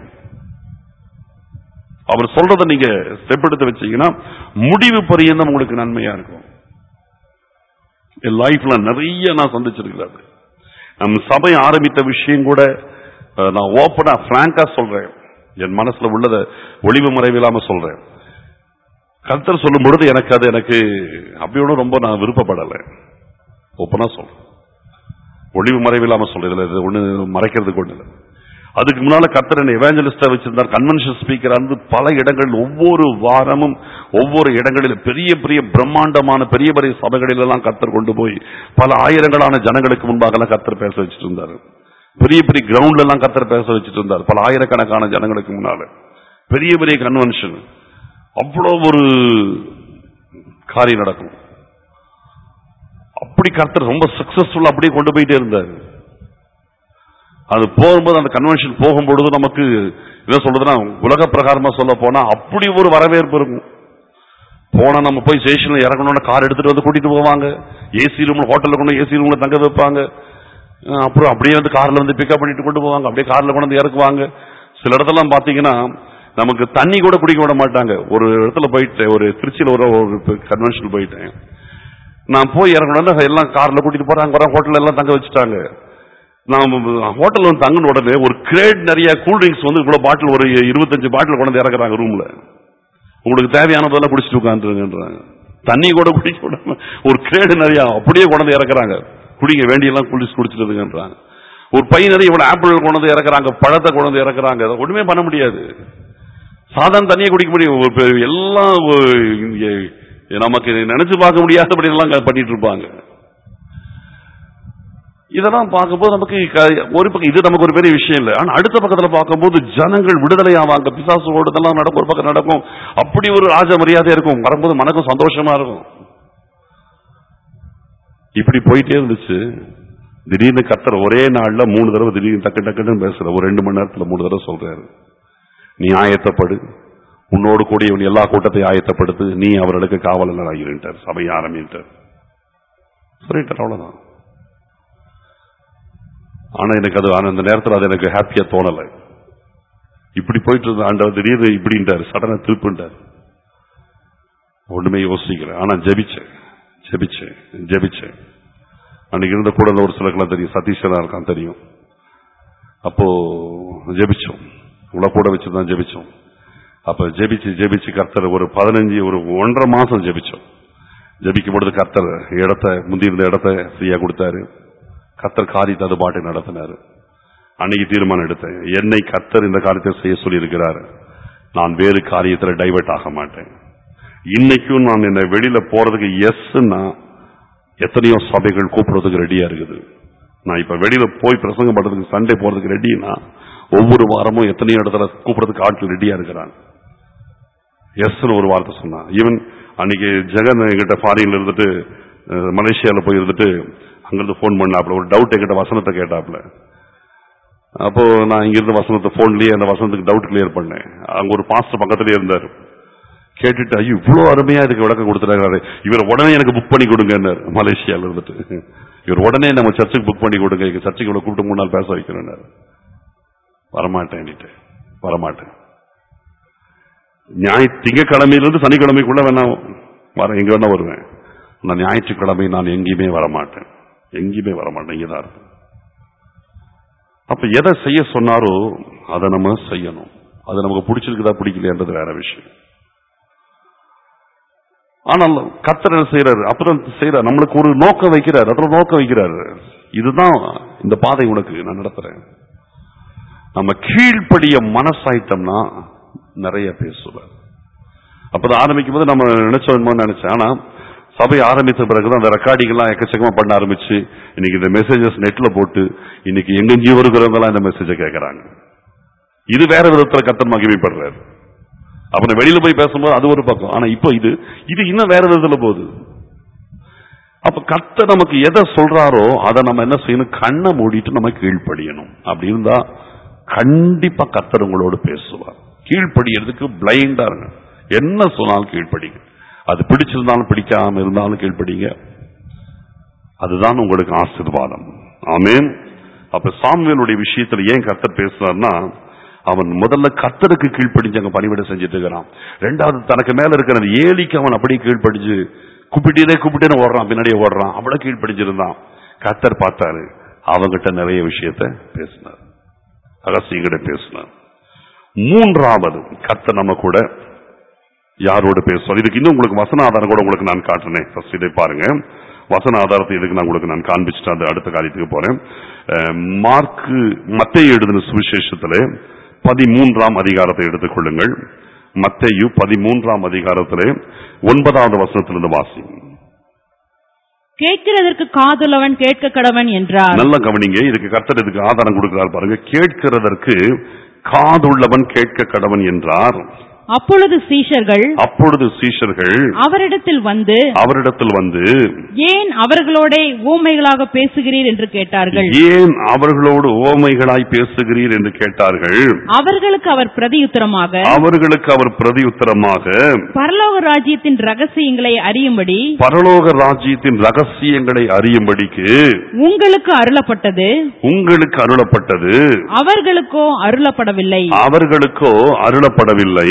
அவர் சொல்றதை நீங்க ஸ்டெப் எடுத்து வச்சீங்கன்னா முடிவு பரியந்தம் உங்களுக்கு நன்மையா இருக்கும் என் லைஃப்ல நிறைய நான் சந்திச்சிருக்கிறேன் நம்ம சபை ஆரம்பித்த விஷயம் கூட அஹ், நான் ஓப்பனா பிராங்கா சொல்றேன் என் மனசுல உள்ளதை ஒளிவு மறைவில்லாம சொல்றேன் கர்த்தர் சொல்லும் பொழுது எனக்கு அது எனக்கு அப்படி ஒன்றும் ரொம்ப நான் விருப்பப்படலை ஓப்பனா சொல்றேன் ஒளிவு மறைவில்லாம சொல்றேன் இதுல இது ஒண்ணு மறைக்கிறதுக்கு ஒண்ணு இல்லை அதுக்கு முன்னால கர்த்தர் என்ன எவாஞ்சலிஸ்டா வச்சிருந்தார் கன்வென்ஷன் ஸ்பீக்கர் வந்து பல இடங்களில் ஒவ்வொரு வாரமும் ஒவ்வொரு இடங்களில் பெரிய பெரிய பிரம்மாண்டமான பெரிய பெரிய சபைகளில் எல்லாம் கர்த்தர் கொண்டு போய் பல ஆயிரங்களான ஜனங்களுக்கு முன்பாக எல்லாம் கர்த்தர் பேச வச்சுட்டு இருந்தார் பெரிய பெரிய கிரவுண்ட்ல எல்லாம் கர்த்தர் பேச வச்சுட்டு இருந்தார் பல ஆயிரக்கணக்கான ஜனங்களுக்கு முன்னால பெரிய பெரிய கன்வென்ஷன் அவ்வளோ ஒரு காரியம் நடக்கும் அப்படி கர்த்தர் ரொம்ப சக்சஸ்ஃபுல்லா அப்படியே கொண்டு போயிட்டே இருந்தார் அது போகும்போது அந்த கன்வென்ஷன் போகும்பொழுது நமக்கு என்ன சொல்றதுன்னா உலக பிரகாரமா சொல்ல போனா அப்படி ஒரு வரவேற்பு இருக்கும் போனா நம்ம போய் ஸ்டேஷன்ல இறங்கணும்னு கார் எடுத்துட்டு வந்து கூட்டிட்டு போவாங்க ஏசி ரூம்ல ஹோட்டல்ல கொண்டு ஏசி ரூம்ல தங்க வைப்பாங்க அஹ் அப்புறம் அப்படியே வந்து கார்ல வந்து பிக்கப் பண்ணிட்டு கொண்டு போவாங்க அப்படியே கார்ல கொண்டு வந்து இறக்குவாங்க சில இடத்துலாம் பாத்தீங்கன்னா நமக்கு தண்ணி கூட குடிக்க விட மாட்டாங்க ஒரு இடத்துல போயிட்டு ஒரு திருச்சியில ஒரு ஒரு கன்வென்ஷன் போயிட்டேன் நான் போய் இறங்கணும்னா எல்லாம் கார்ல கூட்டிட்டு போறாங்க வர ஹோட்டல்ல எல்லாம் தங்க வச்சுட்டாங்க நான் ஹோட்டல்ல வந்து தங்கின உடனே ஒரு கிரேட் நிறைய கூல் ட்ரிங்க்ஸ் வந்து இவ்வளவு பாட்டில் ஒரு இருபத்தஞ்சு பாட்டில் கொண்டு வந்து இறக்குறாங்க ரூம்ல உங்களுக்கு தேவையான போதெல்லாம் குடிச்சிட்டு உட்காந்துருங்கன்றாங்க தண்ணி கூட குடிக்க விடாம ஒரு கிரேடு நிறைய அப்படியே கொண்டு வந்து இறக்குறாங்க குடிங்க வேண்டியெல்லாம் குடிச்சு குடிச்சிட்டுதுங்கன்றாங்க ஒரு பை நிறைய இவ்வளவு ஆப்பிள் கொண்டு வந்து இறக்குறாங்க பழத்தை கொண்டு வந்து இறக்குறாங்க அதை ஒண்ணுமே பண்ண முடியாது சாதாரண தண்ணியை குடிக்க முடியும் ஒரு பெ- எல்லாம் ஒரு இங்க நமக்கு நினைச்சு பார்க்க முடியாதபடி எல்லாம் பண்ணிட்டு இருப்பாங்க இதெல்லாம் பார்க்கும்போது நமக்கு க- ஒரு பக்கம் இது நமக்கு ஒரு பெரிய விஷயம் இல்லை ஆனா அடுத்த பக்கத்துல பார்க்கும்போது ஜனங்கள் விடுதலை ஆவாங்க பிசாசு ஓடுதெல்லாம் நடக்கும் ஒரு பக்கம் நடக்கும் அப்படி ஒரு ராஜ மரியாதை இருக்கும் வரும்போது மனக்கும் சந்தோஷமா இருக்கும் இப்படி போயிட்டே இருந்துச்சு திடீர்னு கத்தர் ஒரே நாள்ல மூணு தடவை திடீர்னு டக்கு டக்குன்னு பேசுற ஒரு ரெண்டு மணி நேரத்துல மூணு தடவை சொல்றாரு நீ ஆயத்தப்படு உன்னோடு கூடிய உன் எல்லா கூட்டத்தையும் ஆயத்தப்படுத்து நீ அவர்களுக்கு காவலர் ஆகிட்டார் சபை ஆரம்பிட்டார் சொல்லிட்டார் அவ்வளவுதான் ஆனா எனக்கு அது ஆனா அந்த நேரத்தில் அது எனக்கு ஹாப்பியா தோணலை இப்படி போயிட்டு இருந்த ஆண்டவர் திடீர்னு இப்படின்ட்டார் சடனா திருப்புன்ட்டார் ஒண்ணுமே யோசிக்கல ஆனா ஜெபிச்சேன் ஜெபிச்சேன் ஜெபிச்சேன் அன்னைக்கு இருந்த கூட ஒரு சிலக்கெல்லாம் தெரியும் சதீஷனா இருக்கான் தெரியும் அப்போ ஜெபிச்சோம் உள்ள கூட வச்சு தான் ஜெபிச்சோம் அப்ப ஜெபிச்சு ஜெபிச்சு கர்த்தர் ஒரு பதினஞ்சு ஒரு ஒன்றரை மாசம் ஜெபிச்சோம் ஜெபிக்கும் பொழுது கர்த்தர் இடத்த முந்தி இருந்த இடத்த ஃப்ரீயா கொடுத்தாரு கர்த்தர் காரியத்தை அது பாட்டு நடத்தினாரு அன்னைக்கு தீர்மானம் எடுத்தேன் என்னை கர்த்தர் இந்த காரியத்தை செய்ய சொல்லி இருக்கிறாரு நான் வேறு காரியத்துல டைவர்ட் ஆக மாட்டேன் இன்னைக்கும் நான் என்ன வெளியில போறதுக்கு எஸ்ன்னா எத்தனையோ சபைகள் கூப்பிடுறதுக்கு ரெடியா இருக்குது நான் இப்ப வெளியில போய் பிரசங்கம் பண்றதுக்கு சண்டே போறதுக்கு ரெடினா ஒவ்வொரு வாரமும் எத்தனையோ இடத்துல கூப்பிடுறதுக்கு ஆட்கள் ரெடியா இருக்கிறாங்க எஸ்ன்னு ஒரு வார்த்தை சொன்னான் ஈவன் அன்னைக்கு ஜெகன் என்கிட்ட ஃபாரின்ல இருந்துட்டு அஹ், மலேசியால போய் இருந்துட்டு அங்கிருந்து ஃபோன் பண்ணாப்ல ஒரு டவுட் என்கிட்ட வசனத்தை கேட்டாப்ல அப்போ நான் இங்கிருந்து வசனத்தை போன்லயே அந்த வசனத்துக்கு டவுட் கிளியர் பண்ணேன் அங்க ஒரு பாஸ்டர் பக்கத்துலயே இருந்தார் கேட்டுட்டு ஐயோ இவ்வளவு அருமையா இதுக்கு விளக்கம் கொடுத்துறாரு இவர் உடனே எனக்கு புக் பண்ணி கொடுங்கன்னாரு மலேசியால இருந்துட்டு இவர் உடனே நம்ம சர்ச்சுக்கு புக் பண்ணி கொடுங்க எங்க சர்ச்சுக்கு இவ்வளவு கூப்பிட்டு மூணு நாள் பேச வைக்கிறேன் வரமாட்டேன் வரமாட்டேன் ஞாய திங்கக்கிழமையிலிருந்து சனிக்கிழமைக்குள்ள வேணா வர எங்க வேணா வருவேன் நான் ஞாயிற்றுக்கிழமை நான் எங்கேயுமே வரமாட்டேன் எங்கேயுமே வரமாட்டேன் இங்கதான் இருப்பேன் அப்ப எதை செய்ய சொன்னாரோ அதை நம்ம செய்யணும் அது நமக்கு பிடிச்சிருக்குதா பிடிக்கலையான்றது வேற விஷயம் ஆனால் கத்தர் என்ன செய்யறாரு அப்புறம் செய்யறாரு நம்மளுக்கு ஒரு நோக்கம் வைக்கிறார் அப்புறம் நோக்கம் வைக்கிறாரு இதுதான் இந்த பாதை உனக்கு நான் நடத்துறேன் நம்ம கீழ்ப்படிய மனசாயிட்டோம்னா நிறைய பேசுவார் அப்பதான் ஆரம்பிக்கும் போது நம்ம நினைச்சோம் நினைச்சேன் ஆனா சபை ஆரம்பித்த பிறகுதான் அந்த ரெக்கார்டிங் எல்லாம் எக்கச்சக்கமா பண்ண ஆரம்பிச்சு இன்னைக்கு இந்த மெசேஜஸ் நெட்ல போட்டு இன்னைக்கு எங்கெங்கேயும் இருக்கிறவங்க எல்லாம் இந்த மெசேஜை கேட்கறாங்க இது வேற விதத்துல கத்தர் மகிமைப்படுறாரு அப்ப வெளியில போய் பேசும்போது அது ஒரு பக்கம் ஆனா இப்போ இது இது இன்னும் வேற விதத்துல போகுது அப்ப கர்த்தர் நமக்கு எதை சொல்றாரோ அதை நம்ம என்ன செய்யணும் கண்ணை மூடிட்டு நம்ம கீழ்ப்படியணும் அப்படி இருந்தா கண்டிப்பா கர்த்தர் உங்களோடு பேசுவார் கீழ்ப்படியறதுக்கு பிளைண்டா இருங்க என்ன சொன்னாலும் கீழ்ப்படிங்க அது பிடிச்சிருந்தாலும் பிடிக்காம இருந்தாலும் கீழ்ப்படிங்க அதுதான் உங்களுக்கு ஆசீர்வாதம் ஆமென் அப்ப சாமுவேலுடைய விஷயத்துல ஏன் கர்த்தர் பேசுறாருன்னா அவன் முதல்ல கர்த்தருக்கு கீழ்ப்படிஞ்சு அங்க பணிவிட செஞ்சுட்டு இருக்கிறான் ரெண்டாவது தனக்கு மேல இருக்கிற அந்த ஏலிக்கு அவன் அப்படியே கீழ்ப்படிஞ்சு கூப்பிட்டே கூப்பிட்டே ஓடுறான் பின்னாடியே ஓடுறான் அவ்வளவு கீழ்ப்படிஞ்சிருந்தான் கர்த்தர் பார்த்தாரு அவங்கிட்ட நிறைய விஷயத்த பேசினார் ரகசியங்கிட்ட பேசினார் மூன்றாவது கர்த்தர் நம்ம கூட யாரோட பேசுவார் இதுக்கு இன்னும் உங்களுக்கு வசன ஆதாரம் கூட உங்களுக்கு நான் காட்டுறேன் ஃபர்ஸ்ட் இதை பாருங்க வசன ஆதாரத்தை இதுக்கு நான் உங்களுக்கு நான் காண்பிச்சுட்டு அந்த அடுத்த காரியத்துக்கு போறேன் அஹ், மார்க்கு மத்திய எழுதின சுவிசேஷத்துல பதிமூன்றாம் அதிகாரத்தை எடுத்துக்கொள்ளுங்கள் மத்தேயு பதிமூன்றாம் அதிகாரத்திலே ஒன்பதாவது வசனத்திலிருந்து வாசி கேட்கிறதற்கு காதுள்ளவன் கேட்க கடவன் என்றார் நல்ல கவனிங்க இதுக்கு கர்த்தர் இதுக்கு ஆதாரம் கொடுக்கிறார் பாருங்க கேட்கிறதற்கு காதுள்ளவன் கேட்க கடவன் என்றார் அப்பொழுது சீஷர்கள் அப்பொழுது சீஷர்கள் அவரிடத்தில் வந்து அவரிடத்தில் வந்து ஏன் அவர்களோட ஊமைகளாக பேசுகிறீர் என்று கேட்டார்கள் ஏன் அவர்களோடு ஓமைகளாய் பேசுகிறீர் என்று கேட்டார்கள் அவர்களுக்கு அவர் பிரதியுத்தரமாக அவர்களுக்கு அவர் பிரதியுத்தரமாக பரலோக ராஜ்யத்தின் ரகசியங்களை அறியும்படி பரலோக ராஜ்யத்தின் ரகசியங்களை அறியும்படிக்கு உங்களுக்கு அருளப்பட்டது உங்களுக்கு அருளப்பட்டது அவர்களுக்கோ அருளப்படவில்லை அவர்களுக்கோ அருளப்படவில்லை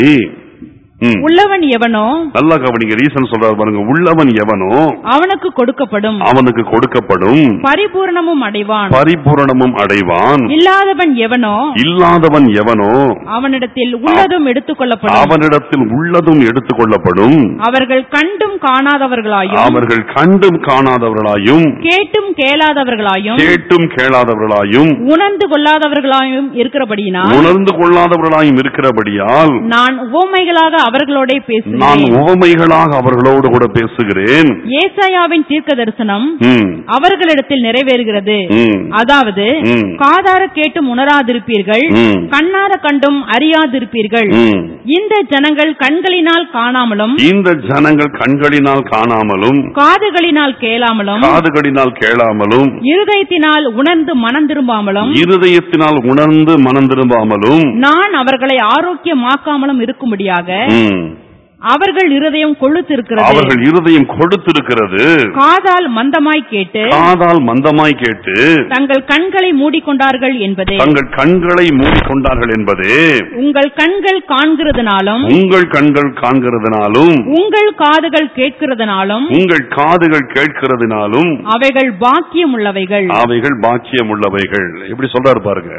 ம். உள்ளவன் எவனோ நல்லா கவனிங்க ரீசன் சொல்றாரு பாருங்க உள்ளவன் எவனோ அவனுக்கு கொடுக்கப்படும் அவனுக்கு கொடுக்கப்படும் பரிபூரணமும் அடைவான் பரிபூரணமும் அடைவான் இல்லாதவன் எவனோ இல்லாதவன் எவனோ அவனிடத்தில் உள்ளதும் எடுத்துக் கொள்ளப்படும் அவனிடத்தில் உள்ளதும் எடுத்துக் கொள்ளப்படும் அவர்கள் கண்டும் காணாதவர்களாயும் அவர்கள் கண்டும் காணாதவர்களாயும் கேட்டும் கேளாதவர்களாயும் கேட்டும் கேளாதவர்களாயும் உணர்ந்து கொள்ளாதவர்களாயும் இருக்கிறபடியினால் உணர்ந்து கொள்ளாதவர்களாயும் இருக்கிறபடியால் நான் உவமைகளாக அவர்களோட நான் பேசுகிறேன் உவமைகளாக அவர்களோடு கூட பேசுகிறேன் ஏசாயாவின் தீர்க்க தரிசனம் ம், அவர்களிடத்தில் நிறைவேறுகிறது ம், அதாவது ம். காதார கேட்டும் உணராதிருப்பீர்கள் ம், கண்ணார கண்டும் அறியாதிருப்பீர்கள் ம். இந்த ஜனங்கள் கண்களினால் காணாமலும் இந்த ஜனங்கள் கண்களினால் காணாமலும் காதுகளினால் கேளாமலும் காதுகளினால் கேளாமலும் இருதயத்தினால் உணர்ந்து மனம் திரும்பாமலும் இருதயத்தினால் உணர்ந்து மனம் திரும்பாமலும் நான் அவர்களை ஆரோக்கியமாக்காமலும் இருக்கும்படியாக ம், அவர்கள் இருதயம் கொழுத்திருக்கிறது அவர்கள் இருதயம் கொடுத்திருக்கிறது காதால் மந்தமாய் கேட்டு காதால் மந்தமாய் கேட்டு தங்கள் கண்களை மூடிக்கொண்டார்கள் என்பதே தங்கள் கண்களை மூடிக்கொண்டார்கள் என்பதே உங்கள் கண்கள் காண்கிறதுனாலும் உங்கள் கண்கள் காண்கிறதுனாலும் உங்கள் காதுகள் கேட்கிறதுனாலும் உங்கள் காதுகள் கேட்கிறதுனாலும் அவைகள் பாக்கியம் உள்ளவைகள் அவைகள் பாக்கியம் உள்ளவைகள் எப்படி சொல்றாரு பாருங்க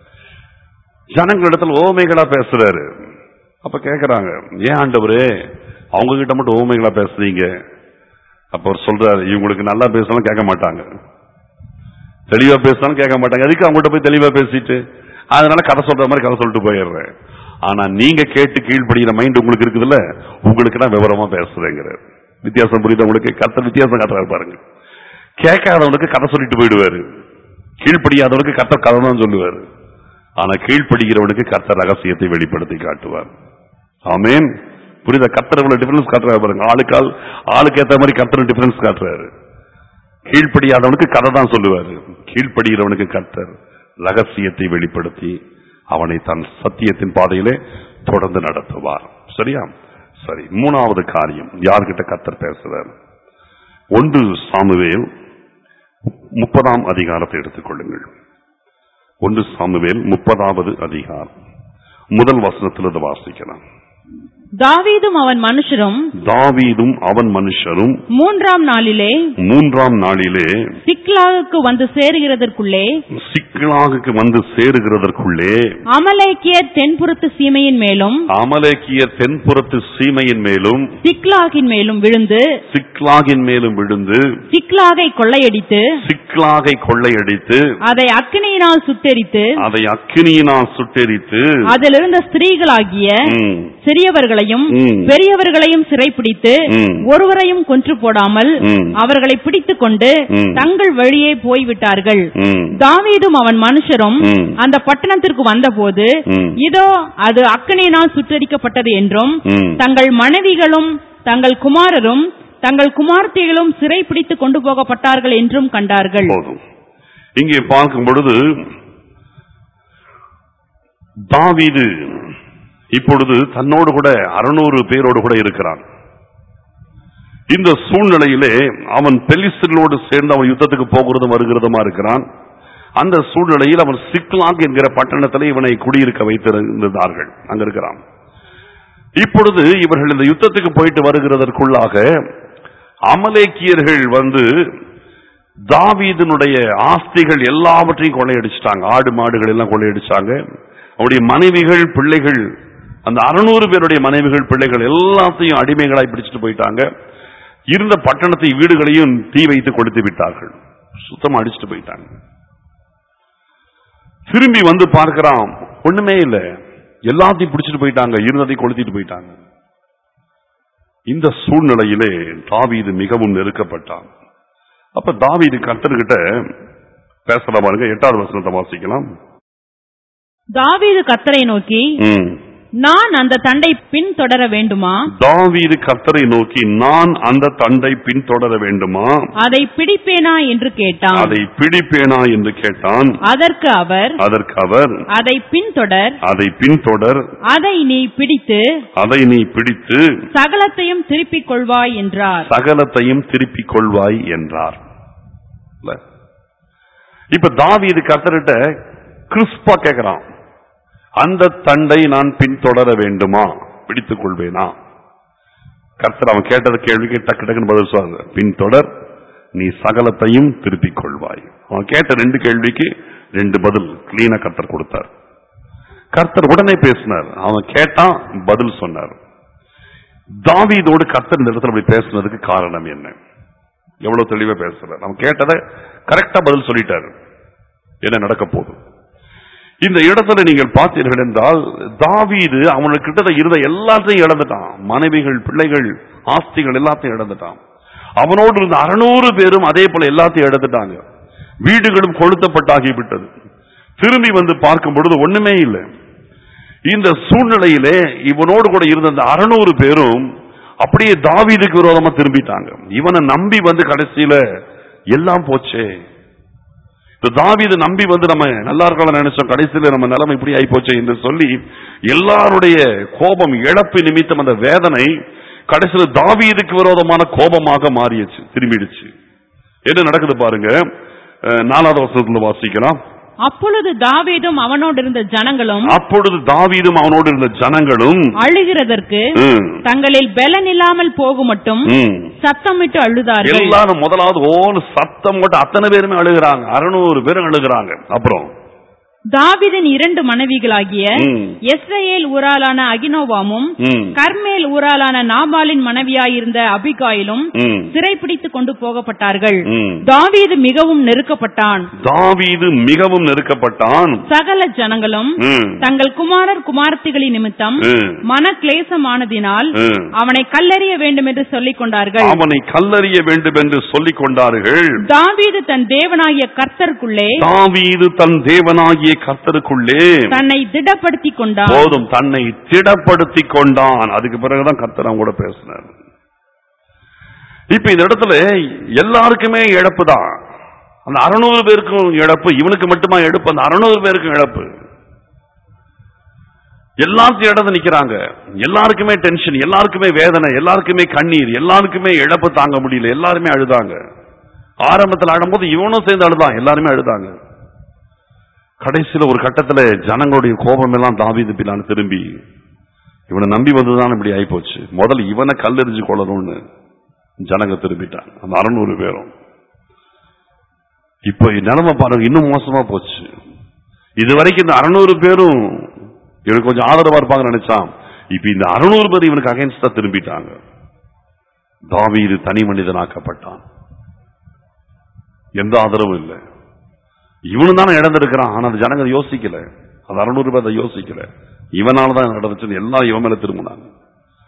ஜனங்களிடத்தில் ஓமைகளா பேசுறாரு அப்ப கேக்குறாங்க ஏன் ஆண்டவரே அவங்க கிட்ட மட்டும் ஓமைகளா பேசுறீங்க அப்ப அவர் சொல்றாரு இவங்களுக்கு நல்லா பேசினாலும் கேட்க மாட்டாங்க தெளிவா பேசினாலும் கேட்க மாட்டாங்க அதுக்கு அவங்ககிட்ட போய் தெளிவா பேசிட்டு அதனால கதை சொல்ற மாதிரி கதை சொல்லிட்டு போயிடுறேன் ஆனா நீங்க கேட்டு கீழ்ப்படிகிற மைண்ட் உங்களுக்கு இருக்குதுல்ல உங்களுக்கு தான் விவரமா பேசுறேங்கிறார் வித்தியாசம் புரியுது உங்களுக்கு கத்த வித்தியாசம் காட்டுறாரு பாருங்க கேட்காதவனுக்கு கதை சொல்லிட்டு போயிடுவாரு கீழ்ப்படியாதவனுக்கு கர்த்தர் கதை தான் சொல்லுவாரு ஆனா கீழ்ப்படுகிறவனுக்கு கர்த்தர் ரகசியத்தை வெளிப்படுத்தி காட்டுவார் ஆமென் புரியுதா கர்த்தர் இவ்வளவு டிஃபரன்ஸ் காட்டுறாரு பாருங்க ஆளுக்கு ஆள் ஆளுக்கு ஏத்த மாதிரி கர்த்தர் டிஃபரன்ஸ் காட்டுறாரு கீழ்ப்படியாதவனுக்கு கதை தான் சொல்லுவாரு கீழ்ப்படுகிறவனுக்கு கர்த்தர் ரகசியத்தை வெளிப்படுத்தி அவனை தன் சத்தியத்தின் பாதையிலே தொடர்ந்து நடத்துவார் சரியா சரி மூணாவது காரியம் யார்கிட்ட கர்த்தர் பேசுறார் ஒன்று சாமுவேல் முப்பதாம் அதிகாரத்தை எடுத்துக்கொள்ளுங்கள் ஒன்று சாமுவேல் முப்பதாவது அதிகாரம் முதல் வசனத்திலிருந்து வாசிக்கலாம் தாவீதும் அவன் மனுஷரும் தாவீதும் அவன் மனுஷரும் மூன்றாம் நாளிலே மூன்றாம் நாளிலே சிக்லாகுக்கு வந்து சேருகிறதற்குள்ளே சிக்லாகுக்கு வந்து சேருகிறதற்குள்ளே அமலேக்கியர் தென்புறத்து சீமையின் மேலும் அமலேக்கியர் தென்புறத்து சீமையின் மேலும் சிக்லாகின் மேலும் விழுந்து சிக்லாகின் மேலும் விழுந்து சிக்லாகை கொள்ளையடித்து சிக்லாகை கொள்ளையடித்து அதை அக்கினியினால் சுட்டெரித்து அதை அக்கினியினால் சுட்டெரித்து அதிலிருந்த ஸ்திரீகளாகிய ம், சிறியவர்களையும் சிறியவர்களையும் ம். பெரியவர்களையும் சிறைப்பிடித்து ம். ஒருவரையும் கொன்று போடாமல் ம். அவர்களை பிடித்துக் கொண்டு ம். தங்கள் வழியே போய்விட்டார்கள் ம். தாவீதும் அவன் மனுஷரும் ம். அந்த பட்டணத்திற்கு வந்தபோது ம். இதோ அது அக்கனியினால் சுற்றரிக்கப்பட்டது என்றும் ம். தங்கள் மனைவிகளும் தங்கள் குமாரரும் தங்கள் குமார்த்திகளும் சிறை பிடித்துக் கொண்டு போகப்பட்டார்கள் என்றும் கண்டார்கள் போதும் இங்கே பார்க்கும் பொழுது தாவீது இப்பொழுது தன்னோடு கூட அறுநூறு பேரோடு கூட இருக்கிறான் இந்த சூழ்நிலையிலே அவன் பெலிஸ்தர்களோடு சேர்ந்து அவன் யுத்தத்துக்கு போகிறதும் வருகிறதுமா இருக்கிறான் அந்த சூழ்நிலையில் அவன் சிக்லாக் என்கிற பட்டணத்திலே இவனை குடியிருக்க வைத்திருந்தார்கள் அங்க இருக்கிறான் இப்பொழுது இவர்கள் இந்த யுத்தத்துக்கு போயிட்டு வருகிறதற்குள்ளாக அமலேக்கியர்கள் வந்து தாவீதனுடைய ஆஸ்திகள் எல்லாவற்றையும் கொள்ளையடிச்சிட்டாங்க ஆடு மாடுகள் எல்லாம் கொள்ளையடிச்சாங்க அவருடைய மனைவிகள் பிள்ளைகள் அந்த அறுநூறு பேருடைய மனைவிகள் பிள்ளைகள் எல்லாத்தையும் அடிமைகளாய் பிடிச்சிட்டு போயிட்டாங்க இருந்த பட்டணத்தை வீடுகளையும் தீ வைத்து கொளுத்து விட்டார்கள் சுத்தமா அடிச்சிட்டு போயிட்டாங்க திரும்பி வந்து பார்க்கிறான் ஒண்ணுமே இல்ல எல்லாத்தையும் பிடிச்சிட்டு போயிட்டாங்க இருந்ததை கொளுத்திட்டு போயிட்டாங்க இந்த சூழ்நிலையிலே தாவீது மிகவும் நெருக்கப்பட்டான் அப்ப தாவீது கர்த்தர்கிட்ட பேசுற பாருங்க எட்டாவது வசனத்தை வாசிக்கலாம் தாவீது கத்தரை நோக்கி ம். நான் அந்த தண்டை பின்தொடர வேண்டுமா தாவீது கர்த்தரை நோக்கி நான் அந்த தண்டை பின்தொடர வேண்டுமா அதை பிடிப்பேனா என்று கேட்டான் அதை பிடிப்பேனா என்று கேட்டான் அதற்கு அவர் அதற்கு அவர் அதை பின்தொடர் அதை பின்தொடர் அதை நீ பிடித்து அதை நீ பிடித்து சகலத்தையும் திருப்பிக் கொள்வாய் என்றார் சகலத்தையும் திருப்பிக் கொள்வாய் என்றார் இல்ல? இப்ப தாவீது கர்த்தர்கிட்ட கிறிஸ்பா கேக்குறான் அந்த தண்டை நான் பின்தொடர வேண்டுமா பிடித்துக் கொள்வேனா கர்த்தர் அவன் கேட்டது கேள்விக்கு டக்கு டக்குன்னு பதில் சொல்றாரு பின்தொடர் நீ சகலத்தையும் திருப்பிக் கொள்வாய் அவன் கேட்ட ரெண்டு கேள்விக்கு ரெண்டு பதில் கிளீனா கர்த்தர் கொடுத்தார் கர்த்தர் உடனே பேசினார் அவன் கேட்டான் பதில் சொன்னார் தாவீதோடு கர்த்தர் இந்த இடத்துல அப்படி பேசுனதுக்கு காரணம் என்ன எவ்வளவு தெளிவா பேசுறார் அவன் கேட்டதை கரெக்டா பதில் சொல்லிட்டாரு என்ன நடக்க போகுது இந்த இடத்துல நீங்கள் பார்த்தீர்கள் என்றால் தாவீது அவனுக்கு கிட்ட இருந்த எல்லாத்தையும் இழந்துட்டான் மனைவிகள் பிள்ளைகள் ஆஸ்திகள் எல்லாத்தையும் இழந்துட்டான் அவனோடு இருந்த அறுநூறு பேரும் அதே போல எல்லாத்தையும் இழந்துட்டாங்க வீடுகளும் கொளுத்தப்பட்டாகி விட்டது திரும்பி வந்து பார்க்கும் பொழுது ஒண்ணுமே இல்லை இந்த சூழ்நிலையிலே இவனோடு கூட இருந்த அந்த அறுநூறு பேரும் அப்படியே தாவீதுக்கு விரோதமா திரும்பிட்டாங்க இவனை நம்பி வந்து கடைசியில எல்லாம் போச்சே இந்த தாவீது நம்பி வந்து நம்ம நல்லா இருக்கலாம் நினைச்சோம் கடைசியில நம்ம நிலைமை இப்படி ஆகி போச்சே என்று சொல்லி எல்லாருடைய கோபம் இழப்பு நிமித்தம் அந்த வேதனை கடைசியில தாவீதுக்கு விரோதமான கோபமாக மாறிடுச்சு திரும்பிடுச்சு என்ன நடக்குது பாருங்க அஹ், நாலாவது வருஷத்துல வாசிக்கலாம் அப்பொழுது தாவீதும் அவனோடு இருந்த ஜனங்களும் அப்பொழுது தாவீதும் அவனோடு இருந்த ஜனங்களும் அழுகிறதற்கு ம், தங்களில் பெலன் இல்லாமல் போகும் மட்டும் ம், சத்தமிட்டு அழுதார்கள் எல்லாரும் முதலாவது ஓன்னு சத்தம் போட்டு அத்தனை பேருமே அழுகுறாங்க அறுநூறு பேரும் அழுகுறாங்க அப்புறம் தாவீதின் இரண்டு மனைவிகளாகிய ம், எஸ்ரேல் ஊராளான அகினோவாமும் ம், கர்மேல் ஊராளான நாபாலின் மனைவியாயிருந்த அபிகாயிலும் ம், சிறைப்பிடித்துக் கொண்டு போகப்பட்டார்கள் ம். தாவீது மிகவும் நெருக்கப்பட்டான் தாவீது மிகவும் நெருக்கப்பட்டான் சகல ஜனங்களும் ம், தங்கள் குமாரர் குமாரத்திகளின் நிமித்தம் ம், மன கிளேசமானதினால் ம். அவனை கல்லறிய வேண்டும் என்று சொல்லிக் கொண்டார்கள் அவனை கல்லறிய வேண்டும் என்று சொல்லிக் கொண்டார்கள் தாவீது தன் தேவனாகிய கர்த்தருக்குள்ளே தாவீது தன் தேவனாகிய கர்த்தருக்குள்ளே தன்னை திடப்படுத்திக் கொண்டான் போதும் தன்னை திடப்படுத்திக் கொண்டான் அதுக்கு பிறகுதான் கர்த்தர் அவன் கூட பேசினார் இப்ப இந்த இடத்துல எல்லாருக்குமே இழப்பு தான் அந்த அறுநூறு பேருக்கும் இழப்பு இவனுக்கு மட்டுமா இழப்பு அந்த அறுநூறு பேருக்கும் இழப்பு எல்லாத்தையும் இழந்து நிக்கிறாங்க எல்லாருக்குமே டென்ஷன் எல்லாருக்குமே வேதனை எல்லாருக்குமே கண்ணீர் எல்லாருக்குமே இழப்பு தாங்க முடியல எல்லாருமே அழுதாங்க ஆரம்பத்தில் அழும்போது இவனும் சேர்ந்து அழுதான் எல்லாருமே அழுதாங்க கடைசியில ஒரு கட்டத்துல ஜனங்களுடைய கோபம் எல்லாம் தாவீது பிலான்னு திரும்பி இவனை நம்பி வந்ததுதான் இப்படி ஆயிப்போச்சு முதல்ல இவனை கல்லெறிஞ்சு கொள்ளணும்னு ஜனங்க திரும்பிட்டாங்க அந்த அறுநூறு பேரும் இப்போ நிலைமை பாருங்க இன்னும் மோசமா போச்சு இது வரைக்கும் இந்த அறுநூறு பேரும் இவனுக்கு கொஞ்சம் ஆதரவா இருப்பாங்கன்னு நினைச்சான் இப்ப இந்த அறுநூறு பேர் இவனுக்கு அகைன்ஸ்டா திரும்பிட்டாங்க தாவீது தனி மனிதனாக்கப்பட்டான் எந்த ஆதரவும் இல்லை இவனு தானே இழந்திருக்கிறான் ஆனா அந்த ஜனங்க அதை யோசிக்கல அது அறுநூறு பேர் அதை யோசிக்கல இவனால தான் நடந்துச்சு எல்லாம் இவன் மேல திரும்பினாங்க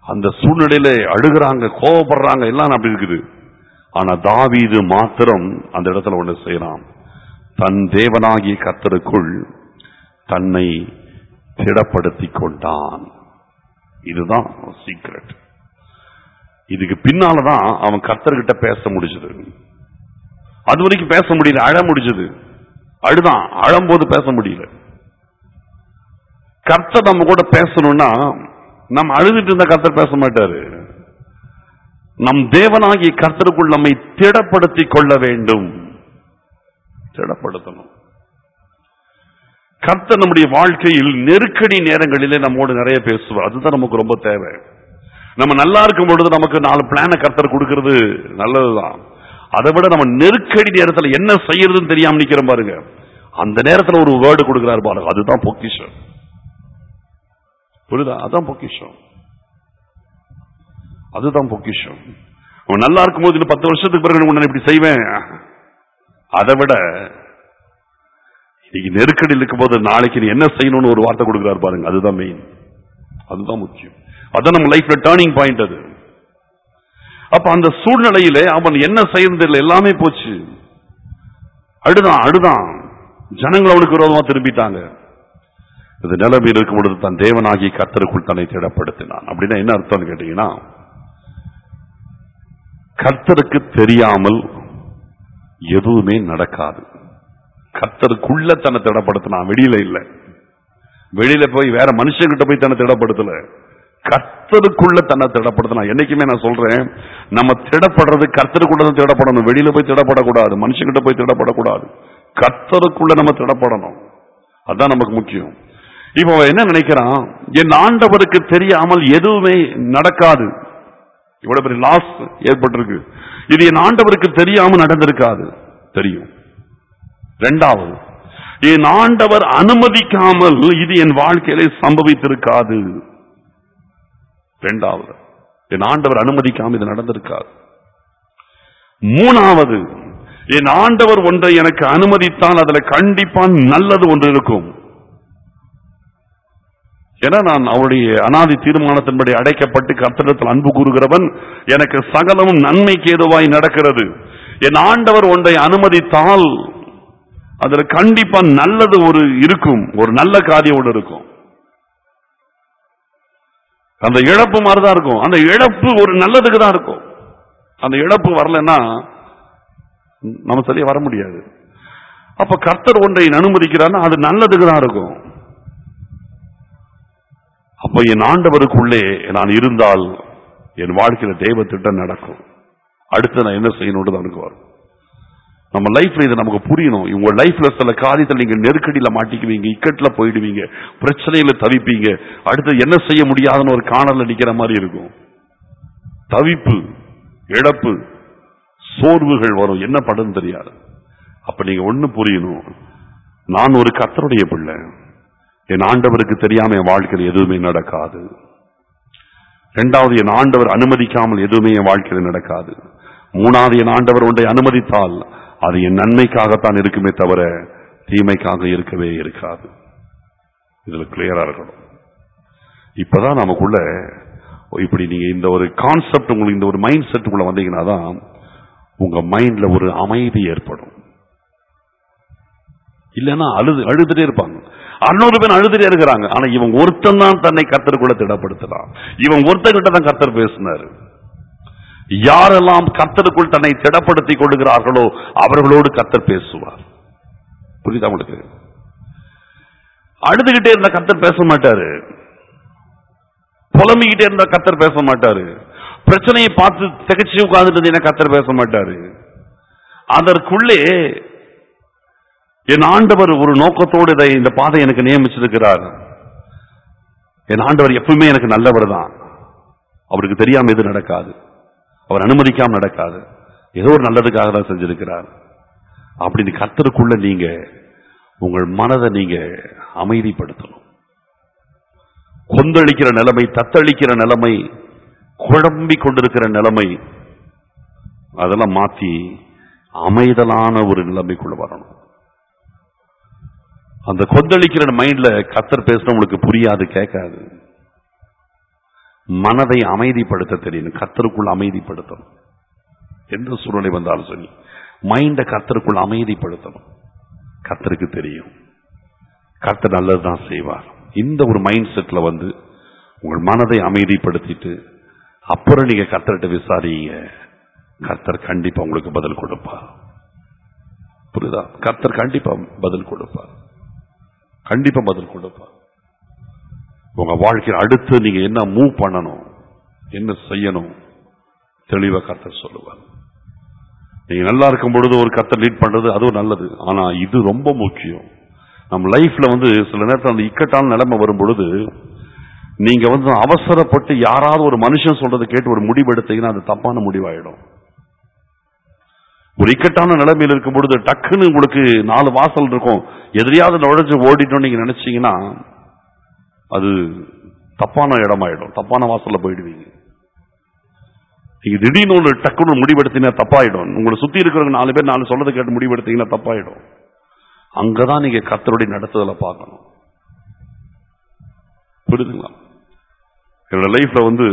அந்த சூழ்நிலையில அழுகுறாங்க கோவப்படுறாங்க எல்லாம் அப்படி இருக்குது ஆனா தாவீது மாத்திரம் அந்த இடத்துல ஒண்ணு செய்யறான் தன் தேவனாகிய கர்த்தருக்குள் தன்னை திடப்படுத்தி கொண்டான் இதுதான் சீக்ரெட் இதுக்கு பின்னாலதான் அவன் கர்த்தர்கிட்ட பேச முடிஞ்சது அது வரைக்கும் பேச முடியல அழ முடிஞ்சது அழுதான் அழும்போது பேச முடியல கர்த்தர் நம்ம கூட பேசணும்னா நம்ம அழுதுட்டு இருந்த கர்த்தர் பேச மாட்டாரு நம் தேவனாகிய கர்த்தருக்குள் நம்மை திடப்படுத்திக் கொள்ள வேண்டும் திடப்படுத்தணும் கர்த்தர் நம்முடைய வாழ்க்கையில் நெருக்கடி நேரங்களிலே நம்மோடு நிறைய பேசுவார் அதுதான் நமக்கு ரொம்ப தேவை நம்ம நல்லா இருக்கும் பொழுது நமக்கு நாலு பிளான கர்த்தர் கொடுக்கிறது நல்லதுதான் அதை விட நம்ம நெருக்கடி நேரத்துல என்ன செய்யறதுன்னு தெரியாம நிக்கிறோம் பாருங்க அந்த நேரத்துல ஒரு வேர்டு கொடுக்கிறாரு பாருங்க அதுதான் பொக்கிஷம் புரியுதா அதான் பொக்கிஷம் அதுதான் பொக்கிஷம் அவன் நல்லா இருக்கும்போது இன்னும் பத்து வருஷத்துக்கு பிறகு உன்னை இப்படி செய்வேன் அதை விட இன்னைக்கு நெருக்கடியில் இருக்கும்போது நாளைக்கு நீ என்ன செய்யணும்னு ஒரு வார்த்தை கொடுக்கிறாரு பாருங்க அதுதான் மெயின் அதுதான் முக்கியம் அதான் நம்ம லைஃப்ல டேர்னிங் பாயிண்ட் அது அப்ப அந்த சூழ்நிலையில அவன் என்ன செய்யறது எல்லாமே போச்சு அழுதான் அழுதான் ஜனங்கள் அவனுக்கு விரோதமா திரும்பிட்டாங்க இது நிலைமையில் இருக்கும் பொழுது தன் தேவனாகிய கர்த்தருக்குள் தன்னை திடப்படுத்தினான் அப்படின்னா என்ன அர்த்தம்னு கேட்டீங்கன்னா கர்த்தருக்கு தெரியாமல் எதுவுமே நடக்காது கர்த்தருக்குள்ள தன்னை திடப்படுத்தினான் வெளியில இல்ல வெளியில போய் வேற மனுஷங்கிட்ட போய் தன்னை திடப்படுத்தல கர்த்தருக்குள்ள தன்னை திடப்படுத்தினா என்னைக்குமே நான் சொல்றேன் நம்ம திடப்படுறது கர்த்தருக்குள்ள தான் திடப்படணும் வெளியில போய் திடப்படக்கூடாது மனுஷங்கிட்ட போய் திடப்படக்கூடாது கர்த்தருக்குள்ள நம்ம திடப்படணும் அதான் நமக்கு முக்கியம் இப்போ அவன் என்ன நினைக்கிறான் என் ஆண்டவருக்கு தெரியாமல் எதுவுமே நடக்காது இவ்வளவு பெரிய லாஸ் ஏற்பட்டிருக்கு இது என் ஆண்டவருக்கு தெரியாம நடந்திருக்காது தெரியும் ரெண்டாவது என் ஆண்டவர் அனுமதிக்காமல் இது என் வாழ்க்கையில சம்பவித்திருக்காது ரெண்டாவது என் ஆண்டவர் அனுமதிக்காம இது நடந்திருக்காது மூணாவது என் ஆண்டவர் ஒன்றை எனக்கு அனுமதித்தால் அதுல கண்டிப்பா நல்லது ஒன்று இருக்கும் ஏன்னா நான் அவருடைய அனாதி தீர்மானத்தின்படி அடைக்கப்பட்டு கர்த்தரிடத்தில் அன்பு கூறுகிறவன் எனக்கு சகலமும் நன்மைக்கு ஏதுவாய் நடக்கிறது என் ஆண்டவர் ஒன்றை அனுமதித்தால் அதுல கண்டிப்பா நல்லது ஒரு இருக்கும் ஒரு நல்ல காரியம் ஒன்று இருக்கும் அந்த இழப்பு மாதிரிதான் இருக்கும் அந்த இழப்பு ஒரு நல்லதுக்கு தான் இருக்கும் அந்த இழப்பு வரலன்னா நம்ம சரியா வர முடியாது அப்ப கர்த்தர் ஒன்றை அனுமதிக்கிறான்னா அது நல்லதுக்கு தான் இருக்கும் அப்ப என் ஆண்டவருக்குள்ளே நான் இருந்தால் என் வாழ்க்கையில தெய்வ திட்டம் நடக்கும் அடுத்து நான் என்ன செய்யணும்னு தான் எனக்கு வரும் நம்ம லைஃப்ல இது நமக்கு புரியணும் உங்க லைஃப்ல சில காரியத்தில் நீங்க நெருக்கடியில மாட்டிக்குவீங்க இக்கட்ல போயிடுவீங்க பிரச்சனையில தவிப்பீங்க அடுத்து என்ன செய்ய முடியாதுன்னு ஒரு காணல்ல நிக்கிற மாதிரி இருக்கும் தவிப்பு இழப்பு சோர்வுகள் வரும் என்ன படம் தெரியாது அப்ப நீங்க ஒண்ணு புரியணும் நான் ஒரு கத்தருடைய பிள்ளை என் ஆண்டவருக்கு தெரியாம என் வாழ்க்கையில் எதுவுமே நடக்காது இரண்டாவது என் ஆண்டவர் அனுமதிக்காமல் எதுவுமே என் வாழ்க்கையில் நடக்காது மூணாவது என் ஆண்டவர் ஒன்றை அனுமதித்தால் அது என் நன்மைக்காகத்தான் இருக்குமே தவிர தீமைக்காக இருக்கவே இருக்காது இதுல கிளியரா இருக்கணும் இப்பதான் நமக்குள்ள இப்படி நீங்க இந்த ஒரு கான்செப்ட் உங்களுக்கு இந்த ஒரு மைண்ட் செட்டுக்குள்ள வந்தீங்கன்னா தான் உங்க மைண்ட்ல ஒரு அமைதி ஏற்படும் இல்லைன்னா அழுது அழுதுட்டே இருப்பாங்க அறுநூறு பேர் அழுதுட்டே இருக்கிறாங்க ஆனா இவன் ஒருத்தன் தான் தன்னை கத்தருக்குள்ள திடப்படுத்தலாம் இவன் ஒருத்தங்கிட்ட தான் கத்தர் பேசினாரு யாரெல்லாம் கர்த்தருக்குள் தன்னை திடப்படுத்திக் கொள்ளுகிறார்களோ அவர்களோடு கர்த்தர் பேசுவார் புரியுதா உங்களுக்கு அழுதுகிட்டே இருந்த கர்த்தர் பேச மாட்டாரு புலம்பிக்கிட்டே இருந்த கர்த்தர் பேச மாட்டாரு பிரச்சனையை பார்த்து திகச்சு உட்கார்ந்துட்டு இருந்தீங்கன்னா கர்த்தர் பேச மாட்டாரு அதற்குள்ளே என் ஆண்டவர் ஒரு நோக்கத்தோடு இதை இந்த பாதை எனக்கு நியமிச்சிருக்கிறார் என் ஆண்டவர் எப்பவுமே எனக்கு நல்லவர் தான் அவருக்கு தெரியாம எது நடக்காது அவர் அனுமதிக்காம நடக்காது ஏதோ ஒரு நல்லதுக்காக தான் செஞ்சிருக்கிறார் அப்படின்னு கர்த்தருக்குள்ள நீங்க உங்கள் மனதை நீங்க அமைதிப்படுத்தணும் கொந்தளிக்கிற நிலைமை தத்தளிக்கிற நிலைமை குழம்பி கொண்டிருக்கிற நிலைமை அதெல்லாம் மாத்தி அமைதலான ஒரு நிலைமைக்குள்ள வரணும் அந்த கொந்தளிக்கிற மைண்ட்ல கத்தர் பேசுன உங்களுக்கு புரியாது கேட்காது மனதை அமைதிப்படுத்த தெரியணும் கத்தருக்குள் அமைதிப்படுத்தணும் எந்த சூழ்நிலை வந்தாலும் சரி மைண்டை கத்தருக்குள் அமைதிப்படுத்தணும் கத்தருக்கு தெரியும் கர்த்தர் நல்லதுதான் செய்வார் இந்த ஒரு மைண்ட் செட்ல வந்து உங்கள் மனதை அமைதிப்படுத்திட்டு அப்புறம் நீங்க கர்த்தர்கிட்ட விசாரிங்க கர்த்தர் கண்டிப்பா உங்களுக்கு பதில் கொடுப்பார் புரியுதா கர்த்தர் கண்டிப்பா பதில் கொடுப்பார் கண்டிப்பா பதில் கொடுப்பார் உங்க வாழ்க்கையில் அடுத்து நீங்க என்ன மூவ் பண்ணணும் என்ன செய்யணும் தெளிவா கர்த்தர் சொல்லுவார் நீங்க நல்லா இருக்கும் பொழுது ஒரு கர்த்தர் லீட் பண்றது அதுவும் நல்லது ஆனா இது ரொம்ப முக்கியம் நம்ம லைஃப்ல வந்து சில நேரத்தில் அந்த இக்கட்டான நிலைமை வரும் பொழுது நீங்க வந்து அவசரப்பட்டு யாராவது ஒரு மனுஷன் சொல்றதை கேட்டு ஒரு முடிவு எடுத்தீங்கன்னா அது தப்பான முடிவாயிடும் ஒரு இக்கட்டான நிலைமையில் இருக்கும் பொழுது டக்குன்னு உங்களுக்கு நாலு வாசல் இருக்கும் எதிரியாவது நுழைஞ்சு ஓடிட்டோம் நீங்க நினைச்சீங்கன்னா அது தப்பான இடமாயிடும் தப்பான வாசல்ல போயிடுவீங்க நீங்க திடீர்னு ஒரு டக்குன்னு முடிவெடுத்தீங்கன்னா தப்பாயிடும் உங்களை சுத்தி இருக்கிறவங்க நாலு பேர் நாலு சொல்றதை கேட்டு முடிவெடுத்தீங்கன்னா தப்பாயிடும் அங்கதான் நீங்க கத்தருடைய நடத்துதலை பார்க்கணும் புரியுதுங்களா என்னோட லைஃப்ல வந்து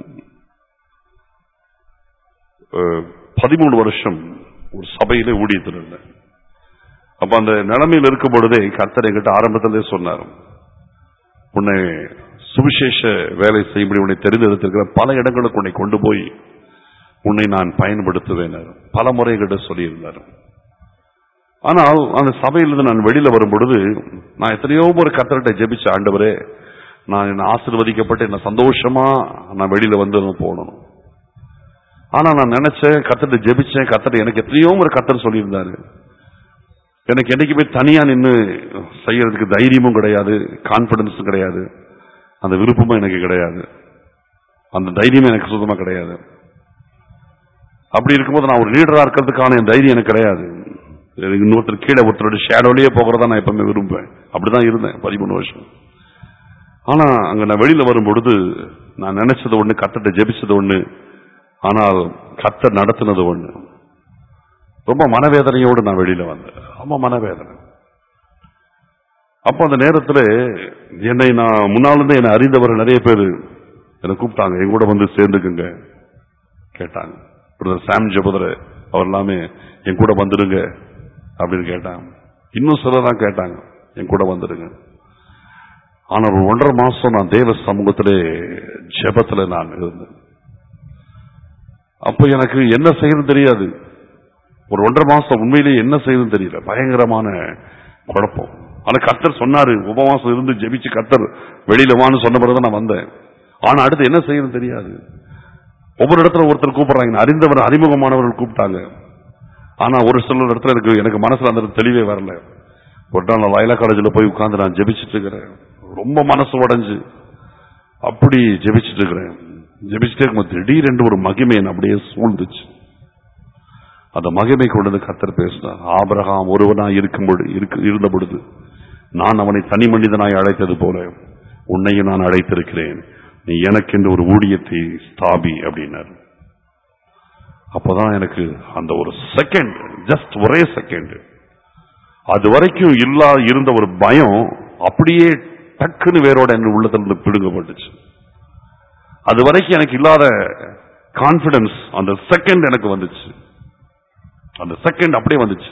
அஹ், பதிமூணு வருஷம் ஒரு சபையிலே ஊழியத்தில் இருந்தேன் அப்ப அந்த நிலைமையில் இருக்கும் பொழுதே கர்த்தர் என்கிட்ட ஆரம்பத்திலே சொன்னார் உன்னை சுவிசேஷ வேலை செய்யும்படி உன்னை தெரிந்தெடுத்திருக்கிற பல இடங்களுக்கு உன்னை கொண்டு போய் உன்னை நான் பயன்படுத்துவேன் பல முறை என்கிட்ட சொல்லியிருந்தார் ஆனால் அந்த சபையிலிருந்து நான் வெளியில வரும் பொழுது நான் எத்தனையோ ஒரு கத்தர்கிட்ட ஜெபிச்ச ஆண்டவரே நான் என்ன ஆசீர்வதிக்கப்பட்டு என்ன சந்தோஷமா நான் வெளியில வந்து போகணும் ஆனா நான் நினைச்சேன் கத்தர்கிட்ட ஜெபிச்சேன் கத்தர் எனக்கு எத்தனையோ ஒரு கத்தர் சொல்லியிருந்தாரு எனக்கு என்னைக்குமே தனியா நின்று செய்யறதுக்கு தைரியமும் கிடையாது கான்பிடன்ஸும் கிடையாது அந்த விருப்பமும் எனக்கு கிடையாது அந்த தைரியமும் எனக்கு சுத்தமா கிடையாது அப்படி இருக்கும்போது நான் ஒரு லீடரா இருக்கிறதுக்கான என் தைரியம் எனக்கு கிடையாது எனக்கு இன்னொருத்தர் கீழே ஒருத்தரோட ஷேடோலயே போகிறதா நான் எப்பவுமே விரும்புவேன் அப்படிதான் இருந்தேன் பதிமூணு வருஷம் ஆனா அங்க நான் வெளியில வரும் பொழுது நான் நினைச்சது ஒண்ணு கத்தட்ட ஜெபிச்சது ஒண்ணு ஆனால் கத்தர் நடத்தினது ஒண்ணு ரொம்ப மனவேதனையோடு நான் வெளியில வந்தேன் ரொம்ப மனவேதனை அப்போ அந்த நேரத்துல என்னை நான் முன்னால இருந்து என்னை அறிந்தவர் நிறைய பேர் என்னை கூப்பிட்டாங்க என் கூட வந்து சேர்ந்துக்குங்க கேட்டாங்க பிரதர் சாம் ஜபதர் அவர் எல்லாமே என் கூட வந்துடுங்க அப்படின்னு கேட்டாங்க இன்னும் சிலர் தான் கேட்டாங்க என் கூட வந்துடுங்க ஆனா ஒரு ஒன்றரை மாசம் நான் தேவ சமூகத்திலே ஜெபத்துல நான் இருந்தேன் அப்ப எனக்கு என்ன செய்யறது தெரியாது ஒரு ஒன்றரை மாசம் உண்மையிலேயே என்ன செய்யறது தெரியல பயங்கரமான குழப்பம் ஆனா கர்த்தர் சொன்னாரு உபவாசம் இருந்து ஜெபிச்சு கர்த்தர் வெளியில வான்னு சொன்ன பிறகு நான் வந்தேன் ஆனா அடுத்து என்ன செய்யறது தெரியாது ஒவ்வொரு இடத்துல ஒருத்தர் கூப்பிடுறாங்க அறிந்தவர் அறிமுகமானவர்கள் கூப்பிட்டாங்க ஆனா ஒரு சில இடத்துல எனக்கு எனக்கு மனசுல அந்த தெளிவே வரல ஒரு நாள் நான் வயலா காலேஜில் போய் உட்கார்ந்து நான் ஜெபிச்சிட்டு இருக்கிறேன் ரொம்ப மனசு உடைஞ்சு அப்படி ஜெபிச்சிட்டு இருக்கிறேன் ஜெபிச்சுட்டே இருக்கும்போது திடீரென்று ஒரு மகிமை என்னை அப்படியே சூழ்ந்துச்சு அந்த மகிமை கொண்டு வந்து கத்தர் பேசினார் ஆபிரகாம் ஒருவனா இருக்கும் பொழுது இருக்கு- இருந்த பொழுது நான் அவனை தனி மனிதனாய் அழைத்தது போல உன்னையும் நான் அழைத்திருக்கிறேன் நீ எனக்கென்று ஒரு ஊழியத்தை ஸ்தாபி அப்படின்னாரு அப்பதான் எனக்கு அந்த ஒரு செகண்ட் ஜஸ்ட் ஒரே செகண்ட் அது வரைக்கும் இல்லா இருந்த ஒரு பயம் அப்படியே டக்குன்னு வேரோட என் உள்ளத்திலிருந்து பிடுங்கப்பட்டுச்சு அது வரைக்கும் எனக்கு இல்லாத கான்பிடன்ஸ் அந்த செகண்ட் எனக்கு வந்துச்சு அந்த செகண்ட் அப்படியே வந்துச்சு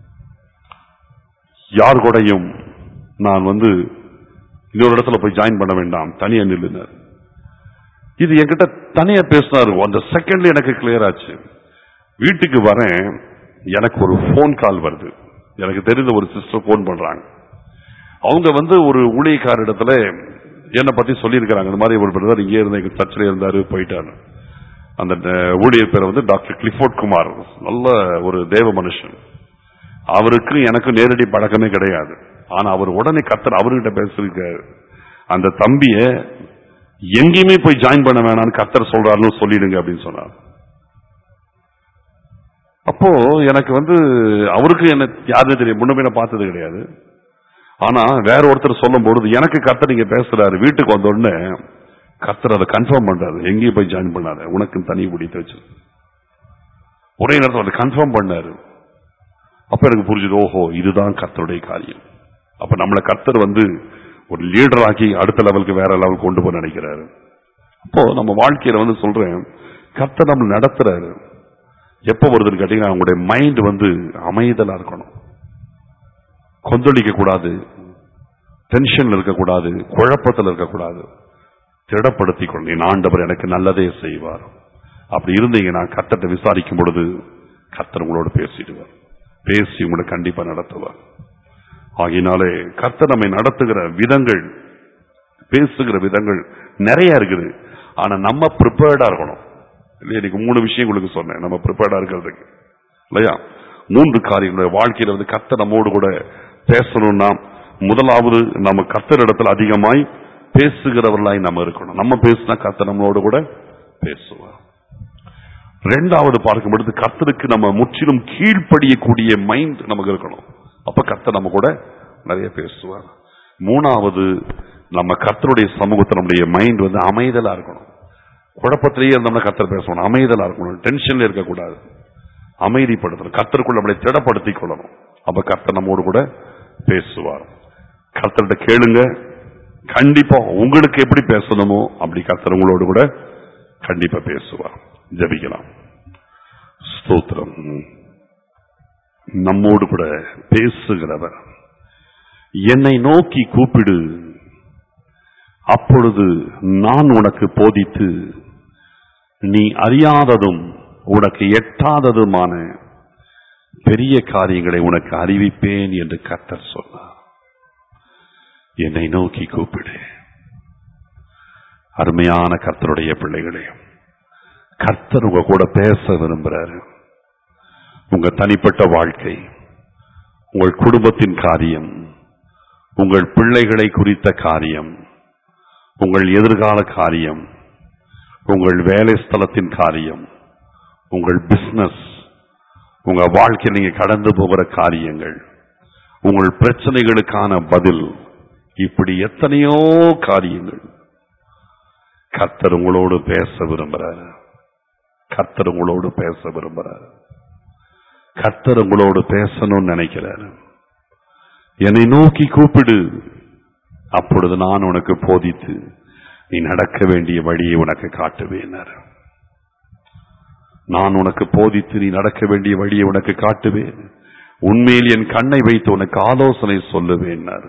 யார் கூடயும் நான் வந்து இன்னொரு இடத்துல போய் ஜாயின் பண்ண வேண்டாம் தனியா நில்லுனர் இது என்கிட்ட தனியா பேசினாரு அந்த செகண்ட்ல எனக்கு கிளியர் ஆச்சு வீட்டுக்கு வரேன் எனக்கு ஒரு ஃபோன் கால் வருது எனக்கு தெரிந்த ஒரு சிஸ்டர் ஃபோன் பண்றாங்க அவங்க வந்து ஒரு ஊழியக்கார இடத்துல என்னை பத்தி சொல்லியிருக்கிறாங்க இந்த மாதிரி ஒரு பிரதர் இங்கே இருந்த எங்க சர்ச்சில் இருந்தாரு போயிட்டாரு அந்த அஹ், ஊழியர் பேர் வந்து டாக்டர் கிளிஃபோர்ட் குமார் நல்ல ஒரு தேவ மனுஷன் அவருக்கு எனக்கு நேரடி பழக்கமே கிடையாது ஆனா அவர் உடனே கத்தர் அவர்கிட்ட பேசிருக்காரு அந்த தம்பிய எங்கேயுமே போய் ஜாயின் பண்ண வேணாம்னு கத்தர் சொல்றாருன்னு சொல்லிடுங்க அப்படின்னு சொன்னார் அப்போ எனக்கு வந்து அவருக்கு என்ன யாருமே தெரியும் முன்ன பின்ன பார்த்தது கிடையாது ஆனா வேற ஒருத்தர் சொல்லும் பொழுது எனக்கு கத்தர் நீங்க பேசுறாரு வீட்டுக்கு வந்த உடனே கத்தர் அதை கன்ஃபார்ம் பண்றாரு எங்கேயும் போய் ஜாயின் பண்ணாத உனக்கு தனி பிடித்து வச்சு ஒரே நேரத்தில் அதை கன்ஃபார்ம் பண்ணாரு அப்ப எனக்கு புரிஞ்சுது ஓஹோ இதுதான் கர்த்தருடைய காரியம் அப்ப நம்மளை கர்த்தர் வந்து ஒரு லீடர் ஆக்கி அடுத்த லெவலுக்கு வேற லெவல் கொண்டு போய் நினைக்கிறாரு அப்போ நம்ம வாழ்க்கையில வந்து சொல்றேன் கர்த்தர் நம்ம நடத்துறாரு எப்ப வருதுன்னு கேட்டீங்கன்னா அவங்களுடைய மைண்ட் வந்து அமைதலா இருக்கணும் கொந்தளிக்க கூடாது டென்ஷன்ல இருக்கக்கூடாது குழப்பத்தில் இருக்கக்கூடாது திடப்படுத்திக் கொண்டு என் ஆண்டவர் எனக்கு நல்லதே செய்வார் அப்படி இருந்தீங்கன்னா கர்த்தத்தை விசாரிக்கும் பொழுது கர்த்தர் உங்களோட பேசிடுவார் பேசி உங்களை கண்டிப்பா நடத்துவார் ஆகினாலே கர்த்தர் நம்மை நடத்துகிற விதங்கள் பேசுகிற விதங்கள் நிறைய இருக்குது ஆனா நம்ம ப்ரிப்பேர்டா இருக்கணும் இல்லையா இன்னைக்கு மூணு விஷயம் உங்களுக்கு சொன்னேன் நம்ம ப்ரிப்பேர்டா இருக்கிறதுக்கு இல்லையா மூன்று காரியங்களுடைய வாழ்க்கையில வந்து கர்த்தர் நம்மோடு கூட பேசணும்னா முதலாவது நம்ம கர்த்தர் இடத்துல அதிகமாய் பேசுகிறவர்களாய் நம்ம இருக்கணும் நம்ம பேசினா கர்த்தர் நம்மளோடு கூட பேசுவார் ரெண்டாவது பார்க்கும் பொழுது கர்த்தருக்கு நம்ம முற்றிலும் கீழ்ப்படியக்கூடிய மைண்ட் நமக்கு இருக்கணும் அப்ப கர்த்தர் நம்ம கூட நிறைய பேசுவார் மூணாவது நம்ம கர்த்தருடைய சமூகத்தில் நம்முடைய மைண்ட் வந்து அமைதலா இருக்கணும் குழப்பத்திலேயே இருந்தோம்னா கர்த்தர் பேசணும் அமைதலா இருக்கணும் டென்ஷன்ல இருக்கக்கூடாது அமைதிப்படுத்தணும் கர்த்தருக்குள்ள நம்மளை திடப்படுத்திக் கொள்ளணும் அப்ப கர்த்தர் நம்மோடு கூட பேசுவார் கர்த்தர்கிட்ட கேளுங்க கண்டிப்பா உங்களுக்கு எப்படி பேசணுமோ அப்படி கர்த்தர் உங்களோடு கூட கண்டிப்பா பேசுவார் ஜபிக்கலாம் ஸ்தோத்திரம் நம்மோடு கூட பேசுகிறவர் என்னை நோக்கி கூப்பிடு அப்பொழுது நான் உனக்கு போதித்து நீ அறியாததும் உனக்கு எட்டாததுமான பெரிய காரியங்களை உனக்கு அறிவிப்பேன் என்று கர்த்தர் சொன்னார் என்னை நோக்கி கூப்பிடு அருமையான கர்த்தருடைய பிள்ளைகளே கர்த்தர் உங்க கூட பேச விரும்புறாரு உங்க தனிப்பட்ட வாழ்க்கை உங்கள் குடும்பத்தின் காரியம் உங்கள் பிள்ளைகளை குறித்த காரியம் உங்கள் எதிர்கால காரியம் உங்கள் வேலை ஸ்தலத்தின் காரியம் உங்கள் பிசினஸ் உங்க வாழ்க்கையில் நீங்க கடந்து போகிற காரியங்கள் உங்கள் பிரச்சனைகளுக்கான பதில் இப்படி எத்தனையோ காரியங்கள் கர்த்தர் உங்களோடு பேச விரும்புறாரு கர்த்தர் உங்களோடு பேச விரும்புறாரு கர்த்தர் உங்களோடு பேசணும்னு நினைக்கிறாரு என்னை நோக்கி கூப்பிடு அப்பொழுது நான் உனக்கு போதித்து நீ நடக்க வேண்டிய வழியை உனக்கு காட்டுவேனார் நான் உனக்கு போதித்து நீ நடக்க வேண்டிய வழியை உனக்கு காட்டுவேன் உண்மையில் என் கண்ணை வைத்து உனக்கு ஆலோசனை சொல்லுவேன்னார்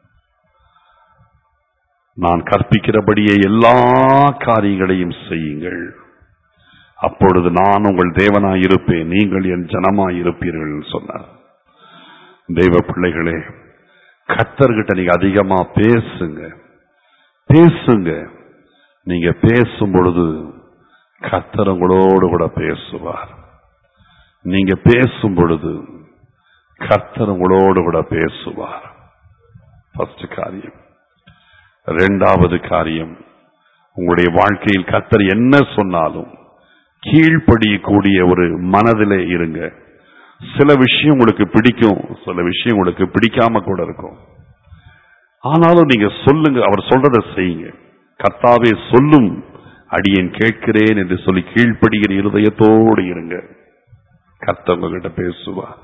நான் கற்பிக்கிறபடியே எல்லா காரியங்களையும் செய்யுங்கள் அப்பொழுது நான் உங்கள் தேவனாயிருப்பேன் நீங்கள் என் ஜனமாயிருப்பீர்கள் சொன்னார் தெய்வ பிள்ளைகளே கத்தர்கிட்ட நீங்க அதிகமா பேசுங்க பேசுங்க நீங்க பேசும் பொழுது கர்த்தர் உங்களோடு கூட பேசுவார் நீங்க பேசும் பொழுது கர்த்தர் உங்களோடு கூட பேசுவார் ஃபர்ஸ்ட் காரியம் இரண்டாவது காரியம் உங்களுடைய வாழ்க்கையில் கர்த்தர் என்ன சொன்னாலும் கீழ்ப்படியக்கூடிய ஒரு மனதிலே இருங்க சில விஷயம் உங்களுக்கு பிடிக்கும் சில விஷயம் உங்களுக்கு பிடிக்காம கூட இருக்கும் ஆனாலும் நீங்க சொல்லுங்க அவர் சொல்றதை செய்யுங்க கர்த்தாவே சொல்லும் அடியேன் கேட்கிறேன் என்று சொல்லி கீழ்ப்படுகிற இருதயத்தோடு இருங்க கர்த்தர் உங்ககிட்ட பேசுவார்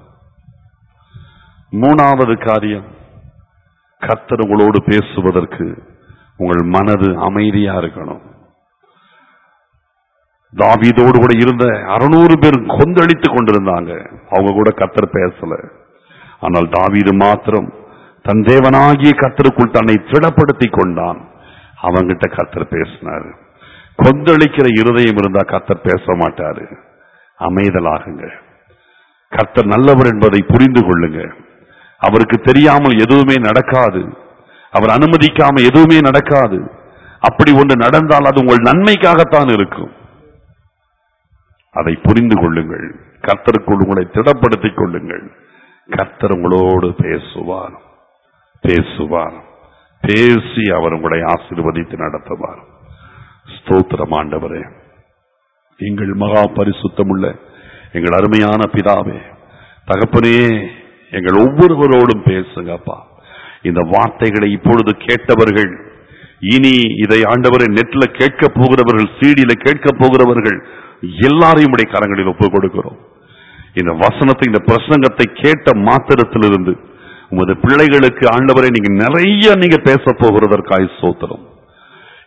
மூணாவது காரியம் கர்த்தர் உங்களோடு பேசுவதற்கு உங்கள் மனது அமைதியா இருக்கணும் தாவீதோடு கூட இருந்த அறுநூறு பேர் கொந்தளித்துக் கொண்டிருந்தாங்க அவங்க கூட கர்த்தர் பேசல ஆனால் தாவீது மாத்திரம் தன் தேவனாகிய கர்த்தருக்குள் தன்னை திடப்படுத்திக் கொண்டான் அவங்கிட்ட கர்த்தர் பேசினாரு கொந்தளிக்கிற இருதயம் இருந்தா கர்த்தர் பேச மாட்டாரு அமைதலாகுங்க கர்த்தர் நல்லவர் என்பதை புரிந்து கொள்ளுங்க அவருக்கு தெரியாமல் எதுவுமே நடக்காது அவர் அனுமதிக்காம எதுவுமே நடக்காது அப்படி ஒன்று நடந்தால் அது உங்கள் நன்மைக்காகத்தான் இருக்கும் அதை புரிந்து கொள்ளுங்கள் கர்த்தருக்குள் உங்களை திடப்படுத்திக் கொள்ளுங்கள் கர்த்தர் உங்களோடு பேசுவார் பேசுவார் பேசி அவர் உங்களை ஆசீர்வதித்து நடத்துவார் ஸ்தோத்திரம் ஆண்டவரே எங்கள் மகா பரிசுத்தமுள்ள எங்கள் அருமையான பிதாவே தகப்பனே எங்கள் ஒவ்வொருவரோடும் பேசுங்கப்பா இந்த வார்த்தைகளை இப்பொழுது கேட்டவர்கள் இனி இதை ஆண்டவரை நெட்ல கேட்க போகிறவர்கள் சீடியில கேட்க போகிறவர்கள் எல்லாரையும் உடைய கரங்களில் ஒப்புக் கொடுக்கிறோம் இந்த வசனத்தை இந்த பிரசங்கத்தை கேட்ட மாத்திரத்திலிருந்து உமது பிள்ளைகளுக்கு ஆண்டவரை நீங்க நிறைய நீங்க பேச போகிறதற்காய் சோத்திரம்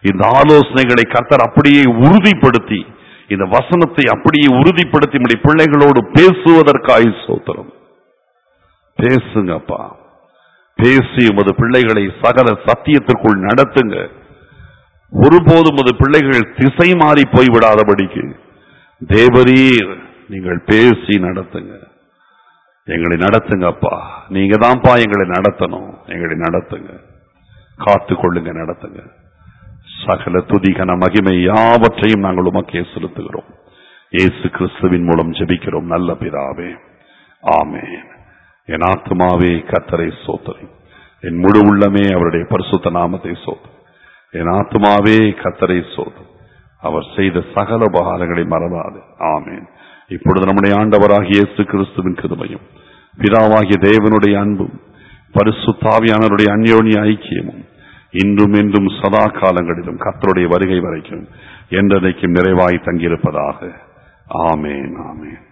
இந்த ஆலோசனைகளை கர்த்தர் அப்படியே உறுதிப்படுத்தி இந்த வசனத்தை அப்படியே உறுதிப்படுத்தி நம்முடைய பிள்ளைகளோடு பேசுவதற்காய் சோத்திரம் பேசுங்கப்பா பேசி உமது பிள்ளைகளை சகல சத்தியத்திற்குள் நடத்துங்க ஒருபோதும் உமது பிள்ளைகள் திசை மாறி போய்விடாதபடிக்கு தேவரீர் நீங்கள் பேசி நடத்துங்க எங்களை நடத்துங்கப்பா நீங்க தான்ப்பா எங்களை நடத்தணும் எங்களை நடத்துங்க காத்து கொள்ளுங்க நடத்துங்க சகல துதிகன மகிமை யாவற்றையும் நாங்கள் உமக்கே செலுத்துகிறோம் இயேசு கிறிஸ்துவின் மூலம் ஜெபிக்கிறோம் நல்ல பிதாவே ஆமென் என் ஆத்மாவே கத்தரை சோத்தரி என் முழு உள்ளமே அவருடைய பரிசுத்த நாமத்தை சோத்து என் ஆத்மாவே கத்தரை சோத்து அவர் செய்த சகல உபகாரங்களை மறவாது ஆமென் இப்பொழுது நம்முடைய ஆண்டவராகிய இயேசு கிறிஸ்துவின் கிருபையும் பிதாவாகிய தேவனுடைய அன்பும் பரிசுத்தாவியானவருடைய அந்யோன்ய ஐக்கியமும் இன்றும் என்றும் சதா காலங்களிலும் கர்த்தருடைய வருகை வரைக்கும் என்றதைக்கும் நிறைவாய் தங்கியிருப்பதாக ஆமேன் ஆமேன்